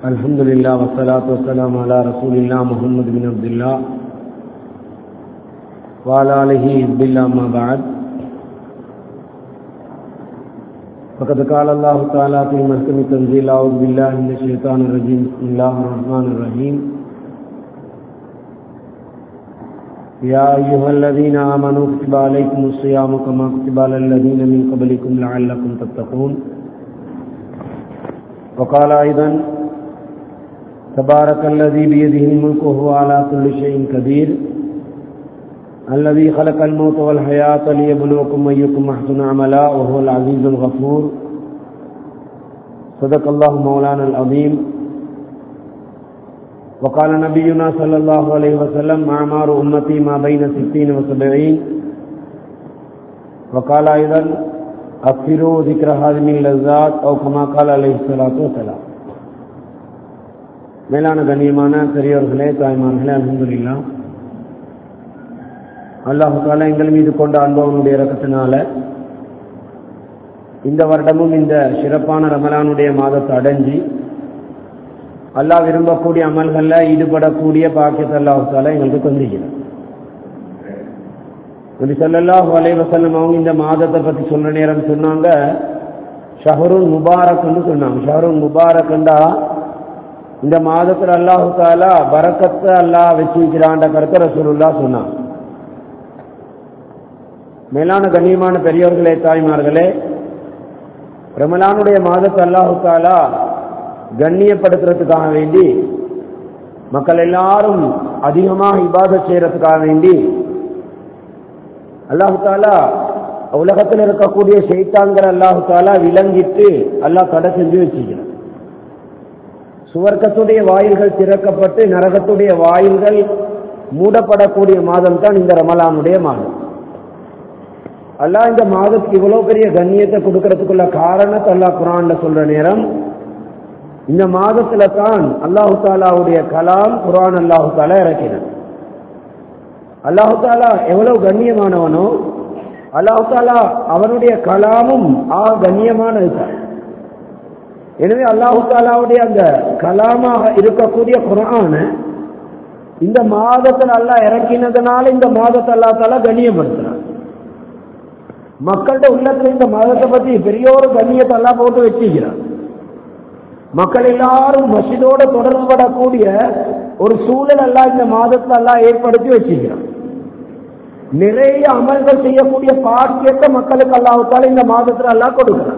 الحمد لله والصلاة والسلام على رسول الله محمد بن عبد الله وعلى آله حزب الله ما بعد فقد قال الله تعالى في محكم تنزيل أعوذ بالله من الشيطان الرجيم بسم الله الرحمن الرحيم يا أيها الذين آمنوا كتب عليكم الصيام كما كتب على الذين من قبلكم لعلكم تتقون وقال أيضا تبارك الذي بيده الملك وهو على كل شيء قدير الذي خلق الموت والحياة ليبلوكم أيكم أحسن عملا وهو العزيز الغفور صدق الله مولانا العظيم وقال نبينا صلى الله عليه وسلم أعمار أمتي ما بين ستين وسبعين وقال أيضا أكثروا ذكر هذه اللذات أو كما قال عليه الصلاة والسلام மேலான கண்ணியமான பெரியவர்களே தாய்மார்களே அலமதுல்லா அல்லாஹு தாலா எங்கள் மீது கொண்ட அன்பவனுடைய இறக்கத்தினால இந்த வருடமும் இந்த சிறப்பான ரமலானுடைய மாதத்தை அடைஞ்சி அல்லாஹ் விரும்பக்கூடிய அமல்களில் ஈடுபடக்கூடிய பாக்கியத்தை அல்லாஹு தாலா எங்களுக்கு தந்திக்கிறார் நபி சொல்லல்லாஹு அலைஹி வஸல்லம் அவங்க இந்த மாதத்தை பற்றி சொல்ற நேரம் சொன்னாங்க ஷஹருன் முபாரக்னு சொன்னாங்க ஷஹருன் முபாரக்ண்டா இந்த மாதத்தில் அல்லாஹு தாலா பரக்கத்தை அல்லாஹ் வச்சிருக்கிறான்ற கருத்தை ரசூலுல்லா சொன்னாங்க மேலான கண்ணியமான பெரியவர்களே தாய்மார்களே ரமலானுடைய மாதத்தை அல்லாஹு தாலா கண்ணியப்படுத்துறதுக்காக வேண்டி மக்கள் எல்லாரும் அதிகமாக இபாத செய்யறதுக்காக வேண்டி அல்லாஹு தாலா உலகத்தில் இருக்கக்கூடிய செய்தான்கிற அல்லாஹு தாலா விளங்கிட்டு அல்லாஹ் தடை செஞ்சு வச்சுக்கிறான் சுவர்க்கத்துடைய வாயில்கள் திறக்கப்பட்டு நரகத்துடைய வாயில்கள் மூடப்படக்கூடிய மாதம் தான் இந்த ரமலானுடைய மாதம் அல்லாஹ் இந்த மாதத்துக்கு இவ்வளவு பெரிய கண்ணியத்தை கொடுக்கறதுக்குள்ள காரணத்தை அல்லாஹ் குரான்ல சொல்ற நேரம் இந்த மாதத்துல தான் அல்லாஹு தாலாவுடைய கலாம் குரான் அல்லாஹு தாலா இறக்கினான் அல்லாஹு தாலா எவ்வளவு கண்ணியமானவனோ அல்லாஹு தாலா அவனுடைய கலாமும் ஆ கண்ணியமானது தான் எனவே அல்லாஹு தாலாவுடைய அந்த கலாமாக இருக்கக்கூடிய குரான இந்த மாதத்தில் அல்லாஹ் இறக்கினதுனால இந்த மாதத்தை அல்லா தாலா கண்ணியப்படுத்துறான் மக்கள்கிட்ட உள்ளத்துல இந்த மாதத்தை பத்தி பெரிய ஒரு கண்ணியத்தை எல்லாம் போட்டு வச்சுக்கிறான் மக்கள் எல்லாரும் மசிதோட தொடர்பு படக்கூடிய ஒரு சூழல் எல்லாம் இந்த மாதத்துல எல்லாம் ஏற்படுத்தி வச்சுக்கிறான் நிறைய அமல்கள் செய்யக்கூடிய பாக்கியத்தை மக்களுக்கு அல்லாவிட்டால் இந்த மாதத்துல எல்லாம் கொடுக்கிறான்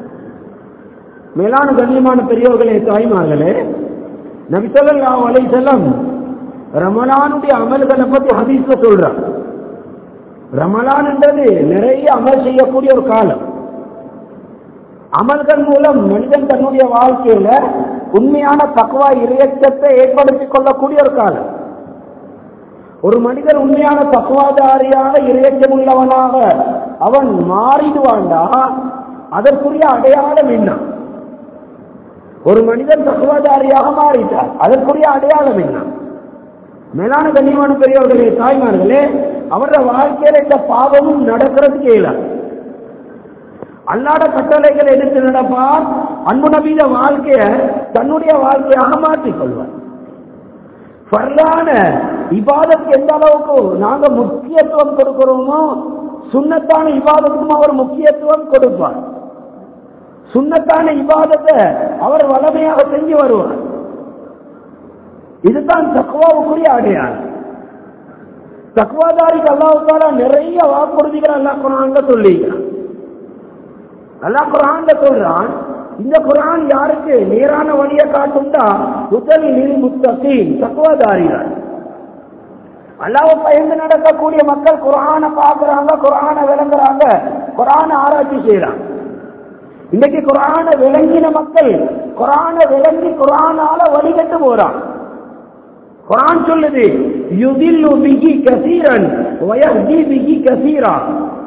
மேலான கண்ணியமான பெரியவர்களே தாய்மார்களே நபிசல்லா அலை செல்லம் ரமலானுடைய அமல்களை பத்தி ஹதீஸ்ல சொல்றான் ரமலான் என்றது நிறைய அமல் செய்யக்கூடிய ஒரு காலம் அமல்கள் மூலம் மனிதன் தன்னுடைய வாழ்க்கையில உண்மையான தக்குவா இறையச்சத்தை ஏற்படுத்திக் கொள்ளக்கூடிய ஒரு காலம் ஒரு மனிதன் உண்மையான தக்குவாதாரியான இறையச்சம் உள்ளவனாக அவன் மாறிடுவாண்டா அதற்குரிய அடையாளம் என்ன ஒரு மனிதன் தக்குவாதாரியாக மாறிட்டார் அதற்குரிய அடையாளம் என்ன மேலான கண்ணியமான பெரியவர்களே தாய்மார்களே அவருடைய வாழ்க்கையில இந்த பாவமும் நடக்கிறதுக்கு இயலாது அல்லாட கட்டளைகள் எடுத்து நடப்பார் அன்பு நபீத வாழ்க்கைய தன்னுடைய வாழ்க்கையாக மாற்றிக் கொள்வார் பரலான இபாதத்துக்கு எந்த அளவுக்கு நாங்க முக்கியத்துவம் கொடுக்கிறோமோ சுண்ணத்தான இபாதத்துக்கும் அவர் முக்கியத்துவம் கொடுப்பார் சுண்ணத்தான இபாதத்தை அவர் வளமையாக செஞ்சு வருவார் இதுதான் தக்குவாவுக்குரிய அடையாளம் தக்குவாதாரிக்கு அல்லாவுக்கால நிறைய வாக்குறுதிகள் அல்லா குரான்ல சொல்லிக்கிறான் அல்லா குரான்ல சொல்றான் இந்த குரான் யாருக்கு நேரான வழியை காட்டும்டா முதல் நில் முத்தகி தக்குவாதாரிகள் அல்லாவை பயந்து நடக்கக்கூடிய மக்கள் குரான பாக்குறாங்க குரான விளங்குறாங்க குரான ஆராய்ச்சி செய்யறாங்க இன்னைக்கு குரான விளங்கின மக்கள் குரான விளங்கி குரானால வழிகட்டு போறான் குரான் சொல்லுது யுதில்லு பிகி கசீரன் வயஹ்தி பிகி கசீரா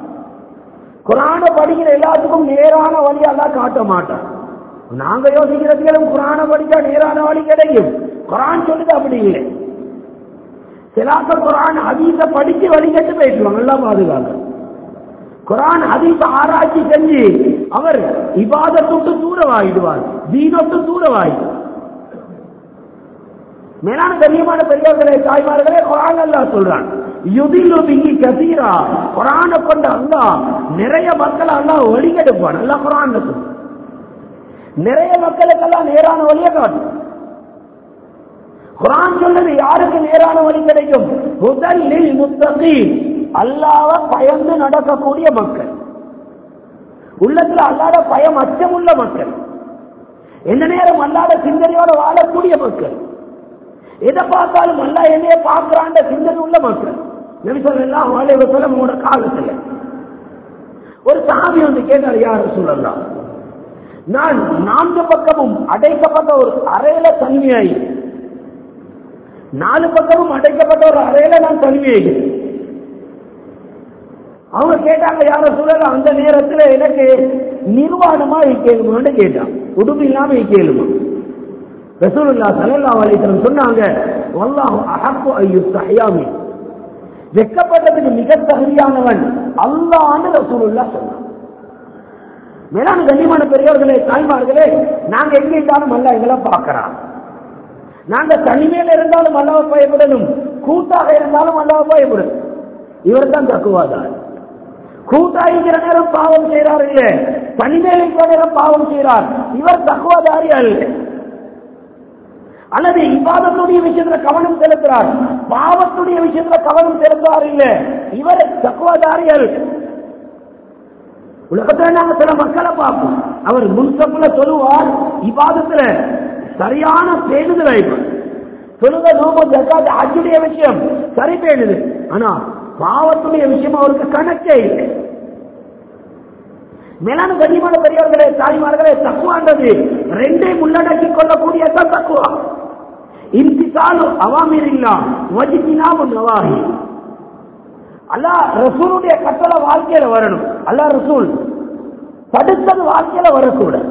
குரான படிக்கிற எல்லாத்துக்கும் நேரான வழி எல்லாம் காட்ட மாட்டான் நாங்க யோசிக்கிறதுக்கு குரான படிச்சா நேரான வழி கிடைக்கும் குரான் சொல்லுது அப்படி இல்லை சிலாக்கள் குரான் அதீத படிச்சு வழிகட்டு போயிட்டுவாங்க எல்லாம் பாதுகாக்க குரான் ஹதீஸ் ஆராய்ச்சி செஞ்சு அவர் இபாதத்துக்கு தூரமாயிடுவார் தீனத்து தூரமாயிடுவார் மேலான கண்ணியமான பெரியவர்களே தாய்மார்களே குரான் அல்லா சொல்றான் யுதிலு பிங்கி கசீரா குரான கொண்ட அல்லா நிறைய மக்கள் அல்லா ஒளிகெடுப்பான் அல்லா குரான் நிறைய மக்களுக்கெல்லாம் நேரான வழியை காட்டும் குரான் சொல்லுது யாருக்கு நேரான வழி கிடைக்கும் முதலில் முத்தகி அல்லாவ பயந்து நடக்கக்கூடிய மக்கள் உள்ளத்துல அல்லாத பயம் அச்சமுள்ள மக்கள் எந்த நேரம் அல்லாத சிந்தனையோட வாழக்கூடிய மக்கள் எதை பார்த்தாலும் அல்லா என்னைய பார்க்கிறாண்ட சிந்தனை உள்ள மக்கள் நபிசல்லாம் வாழைவ சொல்ல உங்களோட காலத்துல ஒரு சாமி வந்து கேட்டார் யார் சொல்லலாம் நான் நான்கு பக்கமும் அடைக்கப்பட்ட ஒரு அறையில தனிமையாய் நாலு பக்கமும் அடைக்கப்பட்ட ஒரு அறையில நான் தனிமையாய் அவங்க கேட்டாங்க யார சொல்லல அந்த நேரத்துல எனக்கு நிர்வாணமா கேளுமான்னு கேட்டான் உடுப்பு இல்லாம கேளுமா ரசூலுல்லா ஸல்லல்லாஹு அலைஹி வஸல்லம் சொன்னாங்க வல்லாஹு அஹப்பு அய்யுஸ்தஹியாமி வெக்கப்பட்டதுக்கு மிக தகுதியானவன் அல்லாஹ்னு ரசூலுல்லா சொன்னாங்க மேலான கண்ணியமான பெரியவர்களே தாய்மார்களே நாங்க எங்க இருந்தாலும் அல்ல எங்களை பார்க்கிறான் நாங்க தனிமையில இருந்தாலும் அல்லாவை பயப்படணும் கூட்டாக இருந்தாலும் அல்லாவை பயப்படணும் இவர் தான் தக்குவாதார் கூட்டாயிக்கிற நேரம் பாவம் செய்கிறார் இல்ல தனிமையில் இருக்கிற நேரம் பாவம் செய்கிறார் இவர் தக்குவாதாரி அல்ல அல்லது இபாதத்துடைய விஷயத்துல கவனம் செலுத்துறார் பாவத்துடைய விஷயத்துல கவனம் செலுத்துறார் இல்ல இவர் தக்குவாதாரிகள் உலகத்துல நாங்க சில மக்களை பார்ப்போம் அவர் முன்சப்புல சொல்லுவார் இபாதத்துல சரியான பேணுதல் ஆயிடும் சொல்லுங்க நோம்பு ஜக்காத் அஜுடைய விஷயம் சரி பேணுது ஆனா பாவத்துடைய விஷயம் அவருக்கு கணக்கே இல்லை மேலான கண்ணியமான பெரியவர்களே தாய்மார்களே தக்குவான்றது ரெண்டையும் உள்ளடக்கி கொள்ளக்கூடியதான் தக்குவா இன்சிசாலு அவாமீர் இல்லா வஜித்தினாமு நவாஹி அல்லா ரசூலுடைய கட்டளை வாழ்க்கையில வரணும் அல்லா ரசூல் தடுத்தது வாழ்க்கையில வரக்கூடாது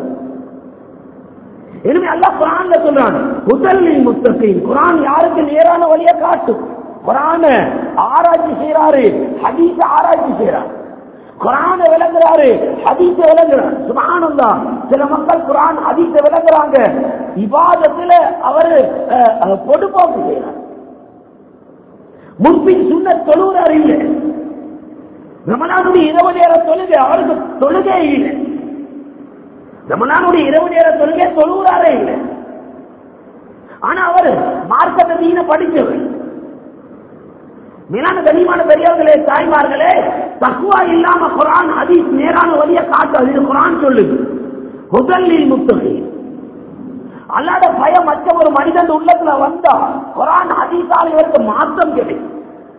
எனவே அல்லா குரான்ல சொல்றான் முதலில் முத்தகின் குரான் யாருக்கு நேரான வழியை காட்டும் குரான ஆராய்ச்சி செய்யறாரு ஹதீஸ ஆராய்ச்சி செய்யறாரு குரான விளங்குறாரு ஹதீஸ விளங்குறாரு சுபானந்தா சில மக்கள் குரான் ஹதீஸ விளங்குறாங்க விவாதத்துல அவரு பொடுப்போக்கு செய்யறார் முன்பின் சுண்ண தொழுகிறார் இல்லை ரமணானுடைய இரவு நேர தொழுகை அவருக்கு தொழுகே இல்லை ரமணானுடைய இரவு நேர தொழுகை தொழுகிறாரே இல்லை ஆனா அவர் மார்க்கத்தை தீன படிச்சவர் மேலான கனிமான பெரியவர்களே தாய்மார்களே தக்குவா இல்லாம குரான் ஹதீஸ் நேரான வழிய காட்டு அது குரான் சொல்லுது முதலில் முத்தகை அல்லாத பயம் மற்ற ஒரு மனிதன் உள்ளத்துல வந்தா குரான் ஹதீஸால் இவருக்கு மாற்றம் கிடைக்கும்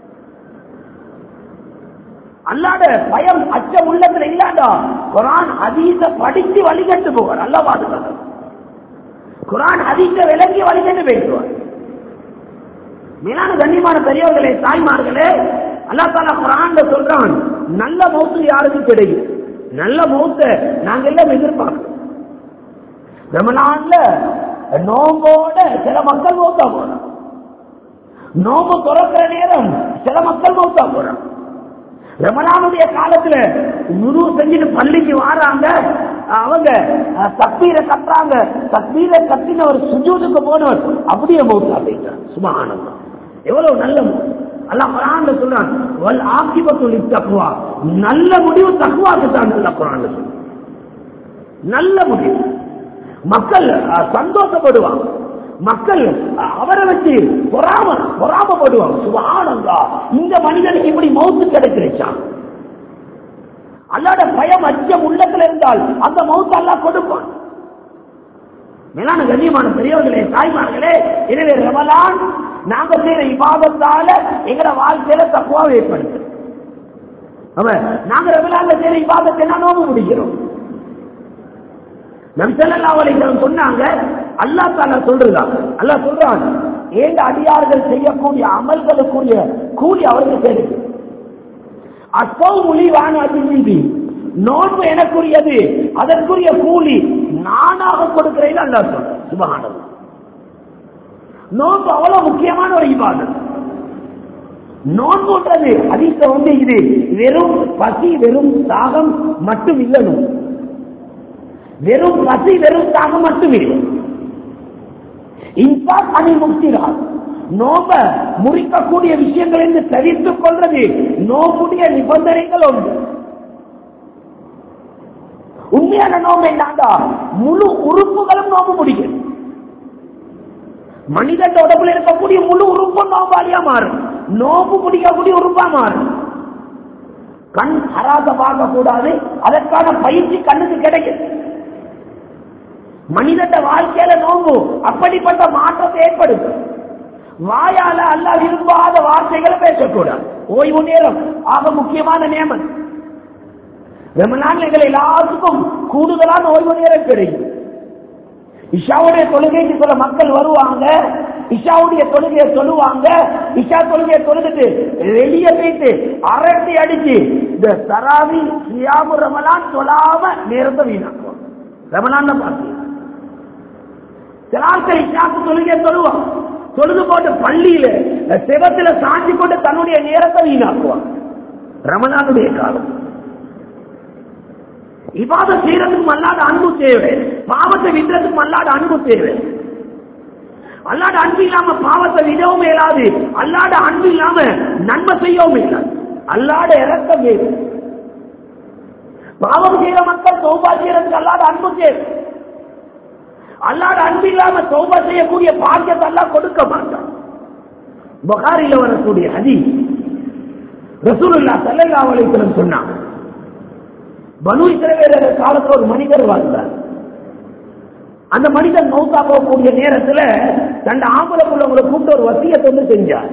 அல்லாத பயம் அச்சம் உள்ளத்துல இல்லாண்டா குரான் ஹதீஸ படித்து வழிகட்டு போவார் அல்ல பாதுகாத்து குரான் ஹதீஸ விளங்கி வழிகட்டு பேசுவார் மேலான கண்ணியமான பெரியவர்களே தாய்மார்களே அல்லா தாலா குரான் சொல்றான் நல்ல மௌத்து யாருக்கு கிடைக்கும் நல்ல மௌத்த நாங்க எல்லாம் எதிர்பார்க்கிறோம் ரமலான்ல நோம்போட சில மக்கள் மௌத்தா போறோம் நோம்பு துறக்கிற நேரம் சில மக்கள் மௌத்தா போறோம் ரமலானுடைய காலத்துல முழு செஞ்சுட்டு பள்ளிக்கு வாராங்க அவங்க தப்பீரை கட்டுறாங்க தப்பீரை கட்டின ஒரு சுஜூதுக்கு போனவர் அப்படியே மௌத்தா போயிட்டார் சும்மா ஆனந்தம் எவ்வளவு நல்ல அல்ல குரான் சொல்றான் வல் ஆக்கிபத்துல் தக்குவா நல்ல முடிவு தக்குவாக்கு தான் நல்ல குரான் நல்ல முடிவு மக்கள் சந்தோஷப்படுவாங்க மக்கள் அவரை வச்சு பொறாம பொறாமப்படுவாங்க சுபானந்தா இந்த மனிதனுக்கு இப்படி மௌத்து கிடைச்சிருச்சான் அல்லாட பயம் அச்சம் உள்ளத்துல இருந்தால் அந்த மௌத்து அல்லா கொடுப்பான் மேலான கண்ணியமான பெரியவர்களே தாய்மார்களே எனவே ரமலான் நாங்க செய்யற இபாதத்தால எங்களை வாழ்க்கையில தக்குவாவை ஏற்படுத்து நாங்க ரமலான்ல செய்யற இபாதத்தை என்ன நோம்பு முடிக்கிறோம் நம்சல்லாவலைகள் சொன்னாங்க அல்லா தாலா சொல்றதா அல்லா சொல்றான் ஏங்க அடியார்கள் செய்யக்கூடிய அமல்களுக்குரிய கூலி அவருக்கு தெரியுது அசோ மொழிவான அதிர்ச்சி நோன்பு எனக்குரியது அதற்குரிய கூலி நானாக கொடுக்கிறேன் அல்லா சொல்ற சுபகானம் நோன்பு அவ்வளவு முக்கியமான ஒரு இபாதம் நோன்புன்றது அதிக வந்து இது வெறும் பசி வெறும் தாகம் மட்டும் இல்லணும் வெறும் பசி வெறும் தாகம் மட்டும் இல்லை இன்சான் அணி முக்திரால் நோம்ப முறிக்கக்கூடிய விஷயங்கள் என்று தெரிவித்துக் கொள்றது நோம்புடைய நிபந்தனைகள் உண்டு உண்மையான நோம்பு என்னண்டா முழு உறுப்புகளும் நோம்பு முடியும் மனிதன் உடம்புல இருக்கக்கூடிய முழு உறுப்பும் நோம்பாளியா மாறும் நோம்பு முடிக்கக்கூடிய உறுப்பா மாறும் கண் ஹராத பார்க்க கூடாது அதற்கான பயிற்சி கண்ணுக்கு கிடைக்கும் மனிதன் வாழ்க்கையில நோம்பு அப்படிப்பட்ட மாற்றத்தை ஏற்படுத்தும் வாயால அல்ல விரும்பாத வார்த்தைகளை பேசக்கூடாது ஓய்வு நேரம் ஆக முக்கியமான நியமம் ரமலான் எங்கள் எல்லாத்துக்கும் கூடுதலான ஓய்வு நேரம் கிடைக்கும் இஷாவுடைய தொழுகைக்கு சில மக்கள் வருவாங்க இஷாவுடைய தொழுகையை சொல்லுவாங்க இஷா தொழுகையை தொழுதுட்டு வெளியே போயிட்டு அரட்டி அடிச்சு இந்த தராவி சியாமு ரமலான் சொல்லாம நேரத்தை வீணாக்குவாங்க ரமலான் பார்த்து சில ஆட்கள் இஷாக்கு தொழுகையை சொல்லுவாங்க தொழுது போட்டு பள்ளியில சிவத்துல சாஞ்சி கொண்டு தன்னுடைய நேரத்தை வீணாக்குவாங்க ரமலானுடைய காலம் இவாத செய்யறதுக்கு அல்லாத அன்பு தேவை பாவத்தை விடுறதுக்கு அல்லாத அன்பு தேவை அல்லாத அன்பு இல்லாம பாவத்தை விடவும் இயலாது அல்லாத அன்பு இல்லாம நன்மை செய்யவும் இயலாது அல்லாத இறக்கம் தேவை பாவம் செய்யற மக்கள் தௌபா செய்யறதுக்கு அல்லாத அன்பு தேவை அல்லாத அன்பு இல்லாம தௌபா செய்யக்கூடிய பாக்கியத்தை எல்லாம் கொடுக்க மாட்டான் புகாரில வரக்கூடிய ஹதி ரசூலுல்லா ஸல்லல்லாஹு அலைஹி வஸல்லம் சொன்னாங்க பனு இஸ்ரவேலர் காலத்துல ஒரு மனிதர் வாழ்ந்தார் அந்த மனிதன் மௌத்தா போகக்கூடிய நேரத்துல தன் ஆம்பளை உள்ளவங்களை கூப்பிட்டு ஒரு வசியத்தை வந்து செஞ்சார்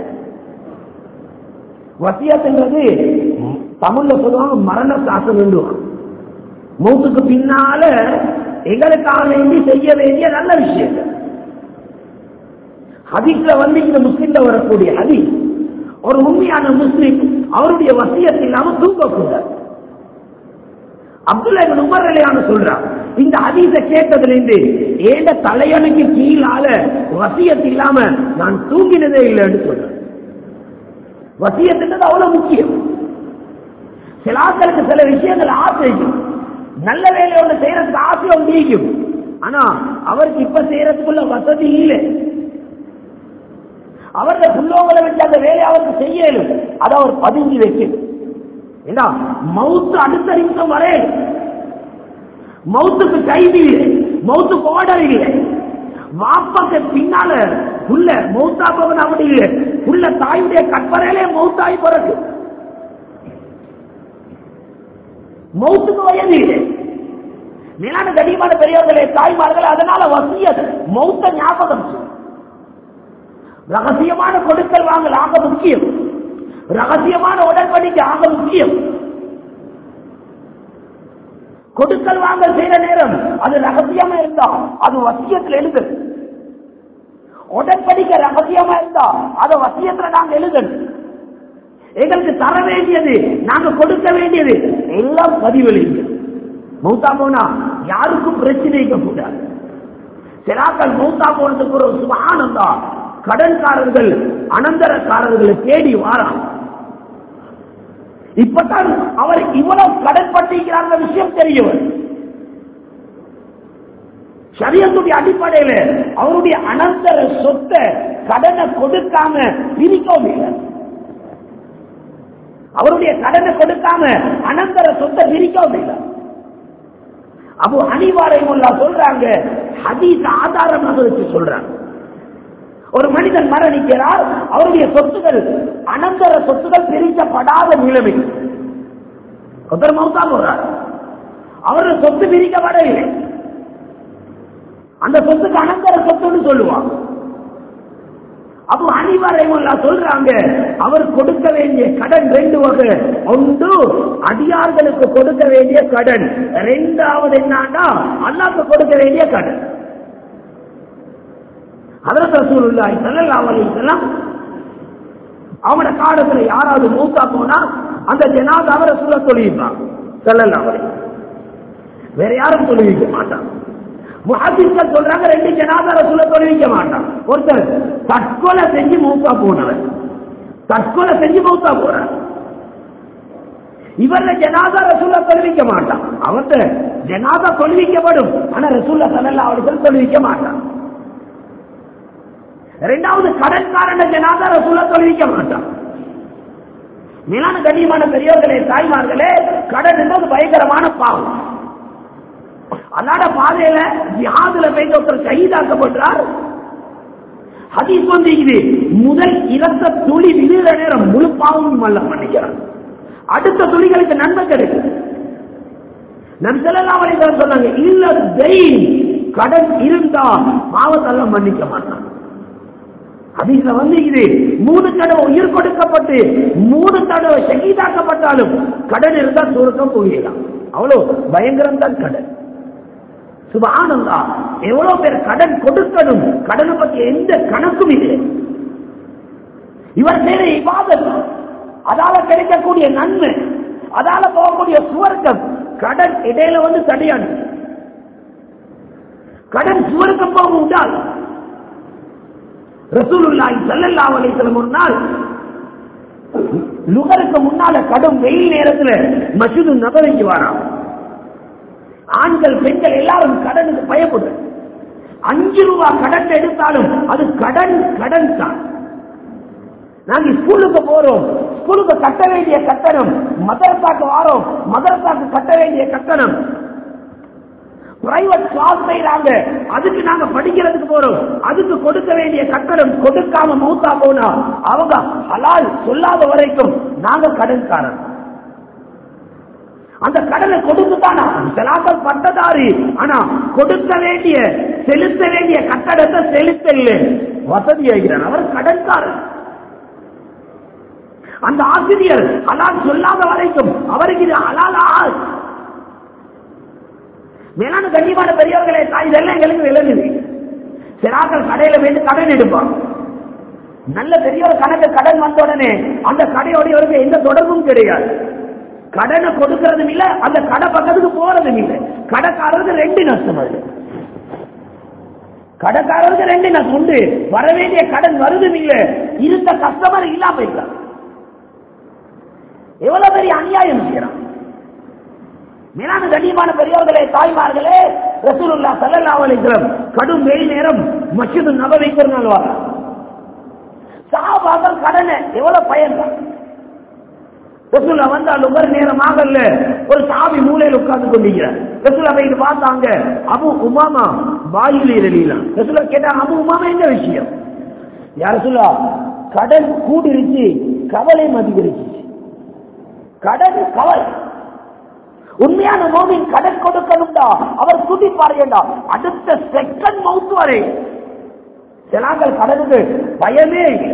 வசியத்துன்றது தமிழ்ல சொல்லுவாங்க மரண சாசனம் வேண்டுவாங்க மௌத்துக்கு பின்னால எங்களுக்காக வேண்டி செய்ய வேண்டிய நல்ல விஷயங்கள் ஹதீஸ்ல வந்து இந்த முஸ்லிம்ல வரக்கூடிய ஹதீஸ் ஒரு உண்மையான முஸ்லிம் அவருடைய வசியத்தை இல்லாம தூங்கக்கூடாது அப்துல்லா இவன் உமர் அலியான சொல்றான் இந்த அதீத கேட்டதுல இருந்து ஏண்ட தலையணுக்கு கீழால வசியத்து இல்லாம நான் தூங்கினதே இல்லைன்னு சொல்றேன் வசியத்துன்றது அவ்வளவு முக்கியம் சில ஆட்களுக்கு சில விஷயங்கள் ஆசைக்கும் நல்ல வேலை ஒன்று செய்யறதுக்கு ஆசை ஒன்று நீக்கும் ஆனா அவருக்கு இப்ப செய்யறதுக்குள்ள வசதி இல்லை அவருடைய புள்ளோங்களை வச்சு அந்த வேலையை அவருக்கு செய்யலும் அதை அவர் பதுங்கி வைக்கணும் ஏண்டா மவுத்து அடுத்த நிமிஷம் வரே மவுத்துக்கு கைது இல்லை மவுத்துக்கு ஓடர் இல்லை வாப்பாக்கு பின்னால உள்ள மௌத்தா போகணும் அப்படி இல்லை உள்ள தாயுடைய கற்பறையிலே மௌத்தாய் பிறகு மௌத்துக்கு வயது இல்லை மேலான கடிமான பெரியவர்களே தாய்மார்கள் அதனால வசிய மௌத்த ஞாபகம் செய்யும். ரகசியமான கொடுக்கல் வாங்கல் ஆக முக்கியம் ரகசியமான உடன்படிக்கை ஆக முக்கியம் கொடுக்கல் வாங்கல் செய்யற நேரம் அது ரகசியமா இருந்தா அது வசியத்தில் எழுது உடன்படிக்கை ரகசியமா இருந்தா அது வசியத்துல நாங்க எழுதணும் எங்களுக்கு தர வேண்டியது நாங்க கொடுக்க வேண்டியது எல்லாம் பதிவெளிங்க மௌத்தா போனா யாருக்கும் பிரச்சனை இருக்க கூடாது சிலாக்கள் மௌத்தா போனதுக்கு ஒரு சுபானந்தா கடன்காரர்கள் அனந்தரக்காரர்களை தேடி வாரான் இப்பதான் அவர் இவ்வளவு கடன் பட்டிருக்கிறார் விஷயம் தெரியவர் சரியத்துடைய அடிப்படையில அவருடைய அனந்தர சொத்தை கடனை கொடுக்காம பிரிக்கவும் இல்லை அவருடைய கடனை கொடுக்காம அனந்தர சொத்தை பிரிக்கவும் இல்லை அபு அனிவாரை சொல்றாங்க ஹதீஸ் ஆதாரமாக வச்சு சொல்றாங்க ஒரு மனிதன் மரணிக்கிறார் அவருடைய சொத்துகள் அனந்தர சொத்துகள் பிரிக்கப்படாத நிலைமை ஒருத்தர் மௌத்தா போறார் அவருடைய சொத்து பிரிக்கப்படவில்லை அந்த சொத்துக்கு அனந்தர சொத்துன்னு சொல்லுவாங்க அப்போ அனிவாரை சொல்றாங்க அவர் கொடுக்க வேண்டிய கடன் ரெண்டு வகை ஒன்று அடியார்களுக்கு கொடுக்க வேண்டிய கடன் ரெண்டாவது என்னன்னா அல்லாக்கு கொடுக்க வேண்டிய கடன் அதற்கு ரசூலுல்லாஹி ஸல்லல்லாஹு அலைஹி வஸல்லம் அவனோட காலத்துல யாராவது மூத்தா போனா அந்த ஜனாதாவை ரசூல சொல்லியிருப்பாங்க ஸல்லல்லாஹு அலைஹி வேற யாரும் சொல்லி வைக்க மாட்டாங்க முஹாதிஸ்கள் சொல்றாங்க ரெண்டு ஜனாதா ரசூல சொல்லி வைக்க மாட்டான் ஒருத்தர் தற்கொலை செஞ்சு மூத்தா போனவன் தற்கொலை செஞ்சு மூத்தா போறான் இவர ஜனாதா ரசூல்லா தொழுவிக்க மாட்டான் அவர்கிட்ட ஜனாதா தொழுவிக்கப்படும் ஆனா ரசூல்லா சல்லல்லாஹு அலைஹி வஸல்லம் தொழுவிக்க மாட்டான் இரண்டாவது கடன்காரன ஜனாதா ரசூலா தொழுவிக்க மாட்டான் மேலான கண்ணியமான பெரியவர்களே தாய்மார்களே கடன் என்பது பயங்கரமான பாவம் அல்லாட பாதையில ஜிஹாதுல போய் ஒருத்தர் கைதாக்கப்படுறார் ஹதீஸ் வந்து இது முதல் இரத்த துளி விழுகிற நேரம் முழு பாவமும் அல்ல பண்ணிக்கிறான் அடுத்த துளிகளுக்கு நன்மை கிடைக்கும் நம் செல்லலாம் வரைக்கும் சொன்னாங்க இல்ல தெய் கடன் இருந்தா பாவத்தெல்லாம் மன்னிக்க மாட்டான் ஹதீஸ்ல வந்து இது மூணு தடவை உயிர் கொடுக்கப்பட்டு மூணு தடவை ஷகீதாக்கப்பட்டாலும் கடன் இருந்தா சுருக்கம் போயிடலாம் அவ்வளவு பயங்கரம் தான் கடன் சுபானந்தா எவ்வளவு பேர் கடன் கொடுக்கணும் கடனை பத்தி எந்த கணக்கும் இல்லை இவர் செய்த இபாதத் அதால கிடைக்கக்கூடிய நன்மை அதால போகக்கூடிய சுவர்க்கம் கடன் இடையில வந்து தடையாடு கடன் சுவர்க்கம் போக உண்டால் ரசூலுல்லாஹி ஸல்லல்லாஹு அலைஹி வஸல்லம் ஒரு நாள் லுகருக்கு முன்னால கடும் வெயில் நேரத்துல மஸ்ஜிது நபவிக்கு வரான் ஆண்கள் பெண்கள் எல்லாரும் கடனுக்கு பயப்படும் அஞ்சு ரூபாய் கடன் எடுத்தாலும் அது கடன் கடன் தான் நாங்க ஸ்கூலுக்கு போறோம் ஸ்கூலுக்கு கட்ட வேண்டிய கட்டணம் மதரசாக்கு வாரோம் மதரசாக்கு கட்ட வேண்டிய கட்டணம் பிரைவேட் கிளாஸ் செய்யறாங்க அதுக்கு நாங்க படிக்கிறதுக்கு போறோம் அதுக்கு கொடுக்க வேண்டிய கட்டணம் கொடுக்காம மௌத்தா போனா அவங்க ஹலால் சொல்லாத வரைக்கும் நாங்க கடன்காரன் அந்த கடனை கொடுத்துட்டானா செலாக்கள் பட்டதாரி ஆனா கொடுக்க வேண்டிய செலுத்த வேண்டிய கட்டடத்தை செலுத்தல வசதி ஆகிறான் அவர் கடன்காரன் அந்த ஆசிரியர் ஹலால் சொல்லாத வரைக்கும் அவருக்கு இது ஹலால் ஆ- மேலான கண்ணியமான பெரியவர்களே தாய் இதெல்லாம் எங்களுக்கு விளங்குது சிறாக்கள் கடையில போயிட்டு கடன் எடுப்பான் நல்ல பெரிய ஒரு கணக்கு கடன் வந்த உடனே அந்த கடையோட இவருக்கு எந்த தொடர்பும் கிடையாது கடனை கொடுக்கறதும் இல்ல அந்த கடை பக்கத்துக்கு போறதும் இல்லை கடைக்காரருக்கு ரெண்டு நஷ்டம் அது கடைக்காரருக்கு ரெண்டு நஷ்டம் உண்டு வர வேண்டிய கடன் வருதும் இல்ல இருந்த கஸ்டமர் இல்லாம போயிடலாம் எவ்வளவு பெரிய அநியாயம் செய்யறான் மேலான கண்ணியமான பெரியவர்களே தாய்மார்களே ரசூலுல்லா ஸல்லல்லாஹு அலைஹி வஸல்லம் கடும் வெயில் நேரம் மஸ்ஜிது நபவிக்கு ஒரு நாள் வர சஹாபாக்கள் கடனை எவ்வளவு பயன்தான் ரசூல்லா வந்தால் ஒரு நேரம் ஆகல ஒரு சாவி மூலையில் உட்கார்ந்து கொண்டிருக்கிறார் ரசூல்லா போயிட்டு பார்த்தாங்க அபு உமாமா வாயில் இரலாம் ரசூல்லா கேட்டாங்க அபு உமாமா என்ன விஷயம் யார் சொல்லா கடன் கூடிருச்சு கவலை மதிக்கிருச்சு கடன் கவலை உண்மையான மோமின் கடன் கொடுக்கணும்டா அவர் துடிப்பாருடா அடுத்த செகண்ட் மவுத்து வரை சிலாங்கள் கடனுக்கு பயமே இல்லை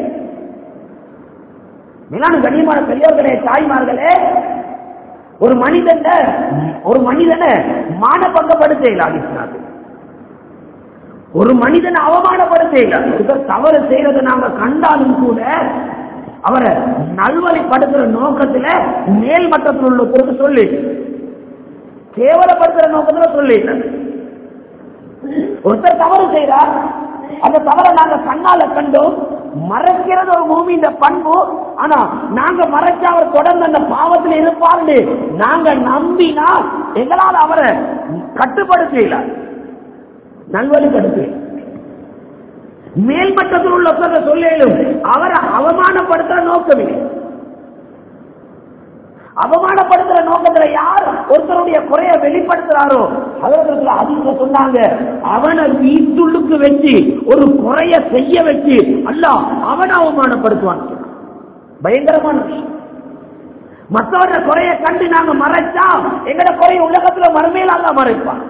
மேலான கண்ணியமான பெரியவர்களே தாய்மார்களே ஒரு மனிதன் ஒரு மனிதனை மானபங்கப்படுத்தலாம் இஸ்லாத்து ஒரு மனிதனை அவமானப்படுத்தலாம் ஒருத்தர் தவறு செய்யறதை நாம கண்டாலும் கூட அவரை நல்வழிப்படுத்துற நோக்கத்துல மேல் மட்டத்தில் உள்ளவருக்கு சொல்லி கேவலப்படுத்துற நோக்கத்துல சொல்லி ஒருத்தர் தவறு செய்யறார் அந்த தவறை நாங்க கண்ணால கண்டோம் மறைக்கிறது ஒரு பூமி இந்த பண்பு ஆனா நாங்க மறைச்ச அவர் தொடர்ந்து அந்த பாவத்தில் இருப்பாரு நாங்க நம்பினா எங்களால் அவரை கட்டுப்படுத்தல நல்வழிப்படுத்த மேல்மட்டத்தில் உள்ள சொல்லும் அவரை அவமானப்படுத்துற நோக்கமில்லை அவமானப்படுத்துற நோக்கத்துல யார் ஒருத்தருடைய குறைய வெளிப்படுத்துறாரோ அவர்களுக்கு அதிக சொன்னாங்க அவனை வீட்டுள்ளுக்கு வச்சு ஒரு குறைய செய்ய வச்சு அல்ல அவனை அவமானப்படுத்துவான் பயங்கரமான விஷயம் மற்றவர குறைய கண்டு நாங்க மறைச்சா எங்கட குறைய உலகத்துல மறுமையில அல்ல மறைப்பான்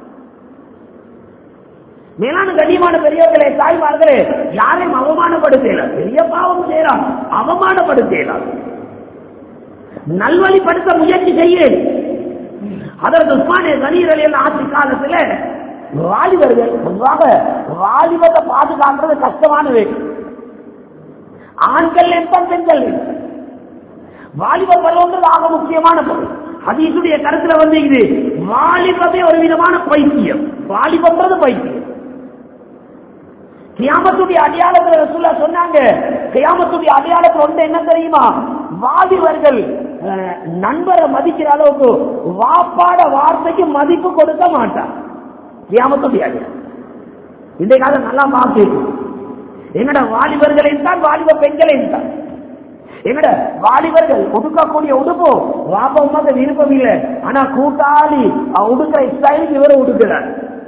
மேலான கண்ணியமான பெரியவர்களே தாய்மார்களே யாரையும் அவமானப்படுத்தல பெரிய பாவம் செய்யலாம் அவமானப்படுத்தலாம் நல்வழிப்படுத்த முயற்சி செய்ய அதற்கு உஸ்மானிய கணீர் அலி ஆட்சி காலத்துல வாலிபர்கள் பொதுவாக வாலிபத்தை பாதுகாக்கிறது கஷ்டமான வேலை ஆண்கள் என்பம் பெண்கள் வாலிப பருவங்கிறது ஆக முக்கியமான பொருள் ஹதீசுடைய கருத்துல வந்து இது வாலிபமே ஒரு விதமான பைத்தியம் வாலிபம்ன்றது பைத்தியம் கியாமத்துடைய அடையாளத்துல ரசூல்லா சொன்னாங்க கியாமத்துடைய அடையாளத்துல ஒன்று என்ன தெரியுமா வாலிபர்கள் அஹ், நண்பரை மதிக்கிற அளவுக்கு வாப்பாட வார்த்தைக்கு மதிப்பு கொடுக்க மாட்டான் கியாமத்துடைய அடையாளம் இன்றைய காலம் நல்லா பார்த்து எங்கட வாலிபர்களையும் தான் வாலிப பெண்களையும் தான் எங்கட வாலிபர்கள் உடுக்கக்கூடிய உடுப்பு வாபமாக விருப்பம் இல்லை ஆனா கூட்டாளி அவ உடுக்கிற ஸ்டைலுக்கு இவரை உடுக்கிறார்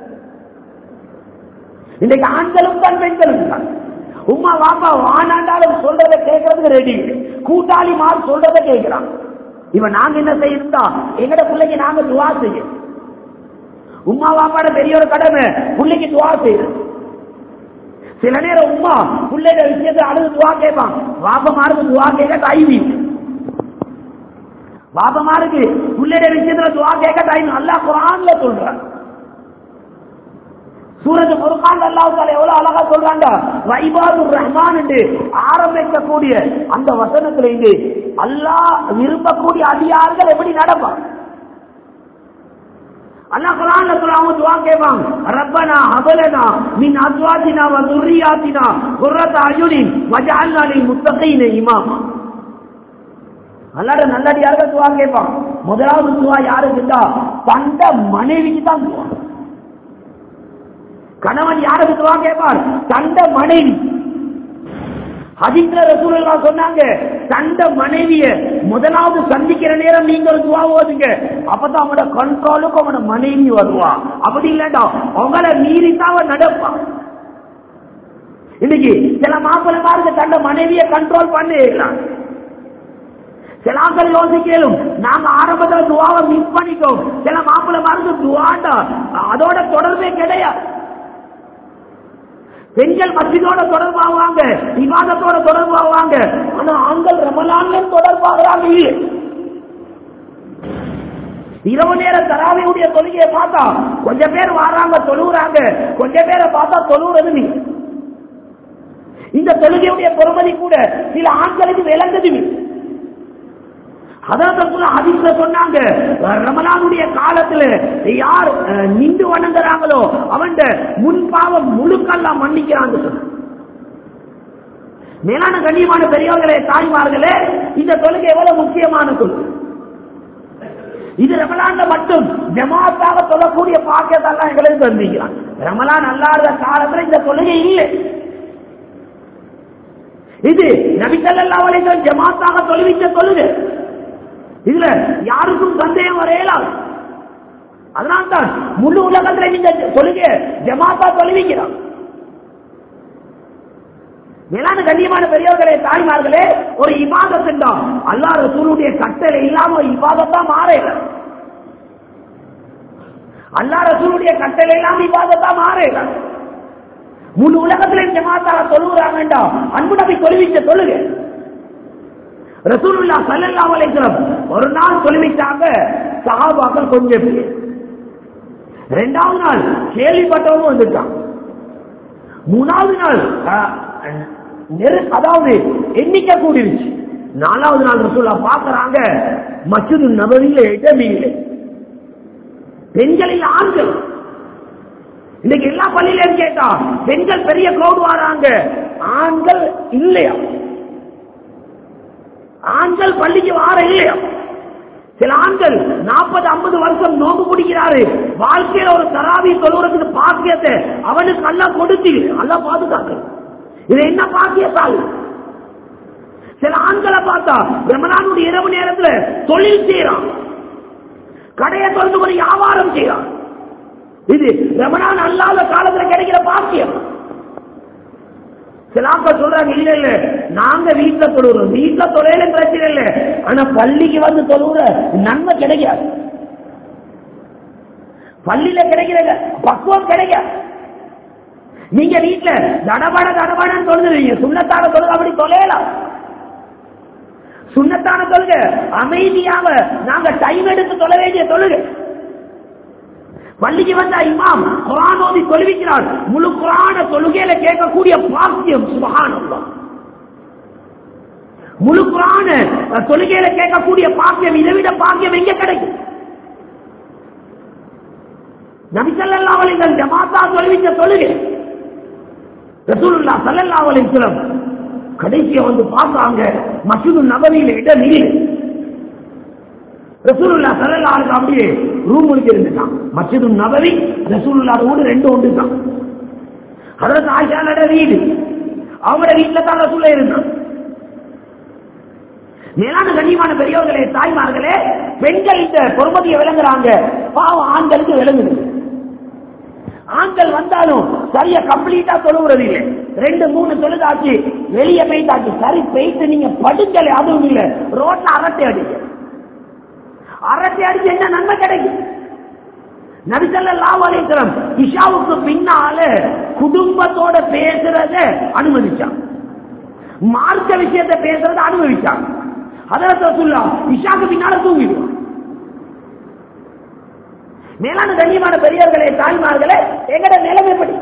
இன்னைக்கு ஆண்களும் தான் பெண்களும் தான் உமா வாப்பா வானாண்டாலும் சொல்றதை கேட்கறதுக்கு ரெடி கூட்டாளி மாறு சொல்றதை கேட்கிறான் இவன் நாங்க என்ன செய்யணும்டா எங்கட பிள்ளைக்கு நாங்க துவா செய்யும் உமா வாப்பாட பெரிய ஒரு கடமை பிள்ளைக்கு துவா செய்யணும் சில நேரம் உமா பிள்ளைட விஷயத்தை அழுது துவா கேட்பான் வாப்பமாருக்கு துவா கேட்க டைவி வாப்பமாருக்கு பிள்ளைட விஷயத்துல துவா கேட்க டைம் நல்லா குரான்ல சொல்றான் சூரஜ் முருகான் அல்லாஹால எவ்வளவு அழகா சொல்றாங்க வைபாதுர் ரஹ்மான் என்று ஆரம்பிக்கக்கூடிய அந்த வசனத்துல இங்கு அல்லாஹ் விரும்பக்கூடிய அதிகாரிகள் எப்படி நடப்பாங்க அல்லாஹ் குர்ஆன்ல சொல்றாங்க துஆ கேட்பாங்க ரப்பனா ஹபலனா மின் அஸ்வாஜினா வ ذُرِّيَّاتِنَا قُرَّةَ أَعْيُنٍ وَاجْعَلْنَا لِلْمُتَّقِينَ إِمَامًا அல்லாஹ் நல்லடியார்கள் துஆ கேட்பாங்க முதலாவது துஆ யாருக்குண்டா தந்த மனைவிக்கு தான் துஆ கணவன் யாருக்கு துவா கேட்பார் தந்த மனைவி ஹதீஸ்ல ரசூலுல்லா சொன்னாங்க தந்த மனைவிய முதலாவது சந்திக்கிற நேரம் நீங்க ஒரு துவா ஓதுங்க அப்பதான் அவனோட கண்ட்ரோலுக்கு அவனோட மனைவி வருவா அப்படி இல்லடா உங்களை மீறித்தான் அவன் நடப்பான் இன்னைக்கு சில மாப்பிள்ளை பாருங்க தந்த மனைவியை கண்ட்ரோல் பண்ணிடலாம் சில ஆட்கள் யோசிக்கலும் நாங்க ஆரம்பத்துல துவாவை மிஸ் பண்ணிட்டோம் சில மாப்பிள்ளை பாருங்க துவாண்டா அதோட தொடர்பே கிடையாது பெண்கள் மசிதோட தொடர்பாவாங்க விவாதத்தோட தொடர்பாவாங்க ஆனா ஆண்கள் ரமலான்ல தொடர்பாகிறாங்க இல்லை இரவு நேர தராவையுடைய தொழுகையை பார்த்தா கொஞ்சம் பேர் வராங்க தொழுகிறாங்க கொஞ்சம் பேரை பார்த்தா தொழுகிறது நீ இந்த தொழுகையுடைய பொறுமதி கூட சில ஆண்களுக்கு விளங்குது அதான் அதிர்ஷ்ட சொன்னாங்க ரமலானுடைய காலத்துல யார் அஹ், நின்று வணங்குறாங்களோ அவன் முன்பாவம் முழுக்கெல்லாம் மன்னிக்கிறாங்க சொன்னாங்க. மேலான கண்ணியமான பெரியவர்களே தாய்மார்களே இந்த தொழுகை எவ்வளவு முக்கியமான தொழுகை இது ரமலான்ல மட்டும் ஜமாத்தாக சொல்லக்கூடிய பாக்கியத்தெல்லாம் எங்களுக்கு தந்திக்கிறான் ரமலான் அல்லாத காலத்துல இந்த தொழுகை இல்லை இது நபிசல்லா அலைகள் ஜமாத்தாக தொழுவிச்ச தொழுகை இதுல யாருக்கும் சந்தேகம் வரையலாம் அதனால்தான் முழு உலகத்துல நீங்க தொழுகை ஜமாத்தா தொழுவிக்கிறான் மேலான கண்ணியமான பெரியவர்களே தாய்மார்களே ஒரு இபாதத் தான் அல்லாஹ் ரசூலுடைய கட்டளை இல்லாம ஒரு இபாதத்தா மாறல அல்லாஹ் ரசூலுடைய கட்டளை இல்லாம இபாதத்தா மாறல முழு உலகத்துல ஜமாத்தால தொழுகிறாங்கண்டா அன்பு நபி தொழுவிச்ச தொழுகை ரசூலுல்லா ஸல்லல்லாஹு அலைஹி வஸல்லம் ஒரு நாள் தொழுவிச்சாங்க சஹாபாக்கள் கொஞ்சம் பேர் ரெண்டாவது நாள் கேள்விப்பட்டவங்க வந்துட்டான் மூணாவது நாள் அஹ், நெரு அதாவது எண்ணிக்கை கூடிருச்சு நாலாவது நாள் ரசூல்லா பாக்குறாங்க மசூது நபவியில இடமே இல்லை பெண்களில் ஆண்கள் இன்னைக்கு எல்லா பள்ளியிலும் கேட்டா பெண்கள் பெரிய கிரௌட் வராங்க ஆண்கள் இல்லையா ஆண்கள் பள்ளிக்கு வார இல்லையா சில ஆண்கள் நாற்பது ஐம்பது வருஷம் நோம்பு பிடிக்கிறாரு வாழ்க்கையில ஒரு தராவி தொழுறதுக்கு பாக்கியத்தை அவனுக்கு நல்லா கொடுத்து நல்லா பாதுகாக்க இது என்ன பாக்கியத்தால் சில ஆண்களை பார்த்தா ரமலானுடைய இரவு நேரத்துல தொழில் செய்யறான் கடையை திறந்து ஒரு வியாபாரம் செய்யறான் இது ரமணான் அல்லாத காலத்துல கிடைக்கிற பாக்கியம் சில ஆட்கள் சொல்றாங்க இல்ல இல்ல நாங்க வீட்டுல தொழுகிறோம் வீட்டுல தொழில பிரச்சனை இல்ல ஆனா பள்ளிக்கு வந்து தொழுகிற நன்மை கிடைக்காது பள்ளியில கிடைக்கிற பக்குவம் கிடைக்காது நீங்க வீட்டுல தடபட தடபடன்னு தொழுதுறீங்க சுண்ணத்தான தொழுக அப்படி தொலையலாம் சுண்ணத்தான தொழுக அமைதியாக நாங்க டைம் எடுத்து தொழ வேண்டிய தொழுகை பள்ளிக்கு வந்த இமாம் குரான் ஓதி தொழுவிக்கிறார் முழு குரான தொழுகையில கேட்கக்கூடிய பாக்கியம் சுபஹானல்லாஹ் முழு குரான அஹ், தொழுகையில கேட்கக்கூடிய பாக்கியம் இதை விட பாக்கியம் எங்க கிடைக்கும் நபிசல்லா அலைகள் ஜமாத்தா தொழுவிச்ச தொழுகை ரசூலுல்லா ஸல்லல்லாஹு அலைஹி வஸல்லம் கடைசியா வந்து பார்த்தாங்க மஸ்ஜிது நபவியில இடம் இல்லை ரசூலுல்லா ஸல்லல்லாஹு அலைஹி வஸல்லம் அப்படியே ரூம் முடிச்சு இருந்துட்டான் மஸ்ஜிது நபவி ரசூலுல்லா வீடு ரெண்டு ஒன்று தான் ஹதரத் ஆயிஷாவோட வீடு அவங்களோட வீட்டுல தான் ரசூல இருந்தான் மேலான கண்ணியமான பெரியவர்களே தாய்மார்களே பெண்கள் இந்த பொறுமதியை விளங்குறாங்க பாவம் ஆண்களுக்கு விளங்குது ஆண்கள் வந்தாலும் சரியா கம்ப்ளீட்டா தொழுவுறது இல்லை ரெண்டு மூணு தொழுதாச்சு வெளியே போயிட்டாச்சு சரி போயிட்டு நீங்க படுக்கல அதுவும் இல்ல ரோட்ல அரட்டை அடிக்க அரட்டை அடிச்சு என்ன நன்மை கிடைக்கும் நபிசல்லாஹு அலைஹிஸ்ஸலாம் இஷாவுக்கு பின்னால குடும்பத்தோட பேசுறத அனுமதிச்சான் மார்க்க விஷயத்தை பேசுறத அனுமதிச்சான் அதற்கு சொல்லா இஷாக்கு பின்னால தூங்கிடுவான் மேலான கண்ணியமான பெரியவர்களே தாய்மார்களே எங்கட நிலைமை எப்படி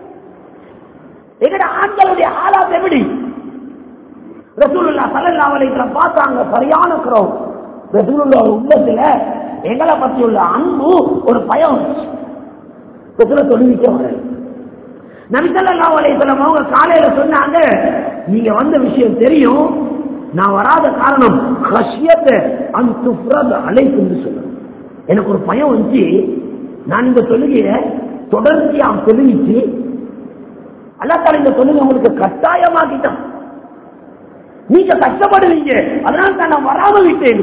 எங்கட ஆண்களுடைய ஆளாத் எப்படி ரசூலுல்லா சல்லல்லாஹு அலைஹி வஸல்லம் பார்த்தாங்க சரியான குரோம் ரசூலுல்லா உள்ளத்துல எங்களை பத்தி உள்ள அன்பு ஒரு பயம் ரசூல தொழுவிக்க வர நபி ஸல்லல்லாஹு அலைஹி வஸல்லம் அவங்க காலையில சொன்னாங்க நீங்க வந்த விஷயம் தெரியும் நான் வராத காரணம் ஹஷ்யத்தை அன் துஃப்ரத் அலைக்கும் சொன்னேன் எனக்கு ஒரு பயம் வந்துச்சு நான் இந்த தொழுகைய தொடர்ச்சியா தொழுவிச்சு அல்லாத்தால இந்த தொழுகை உங்களுக்கு கட்டாயமாக்கிட்டான் நீங்க கஷ்டப்படுவீங்க அதனால தான் நான் வராம விட்டேன்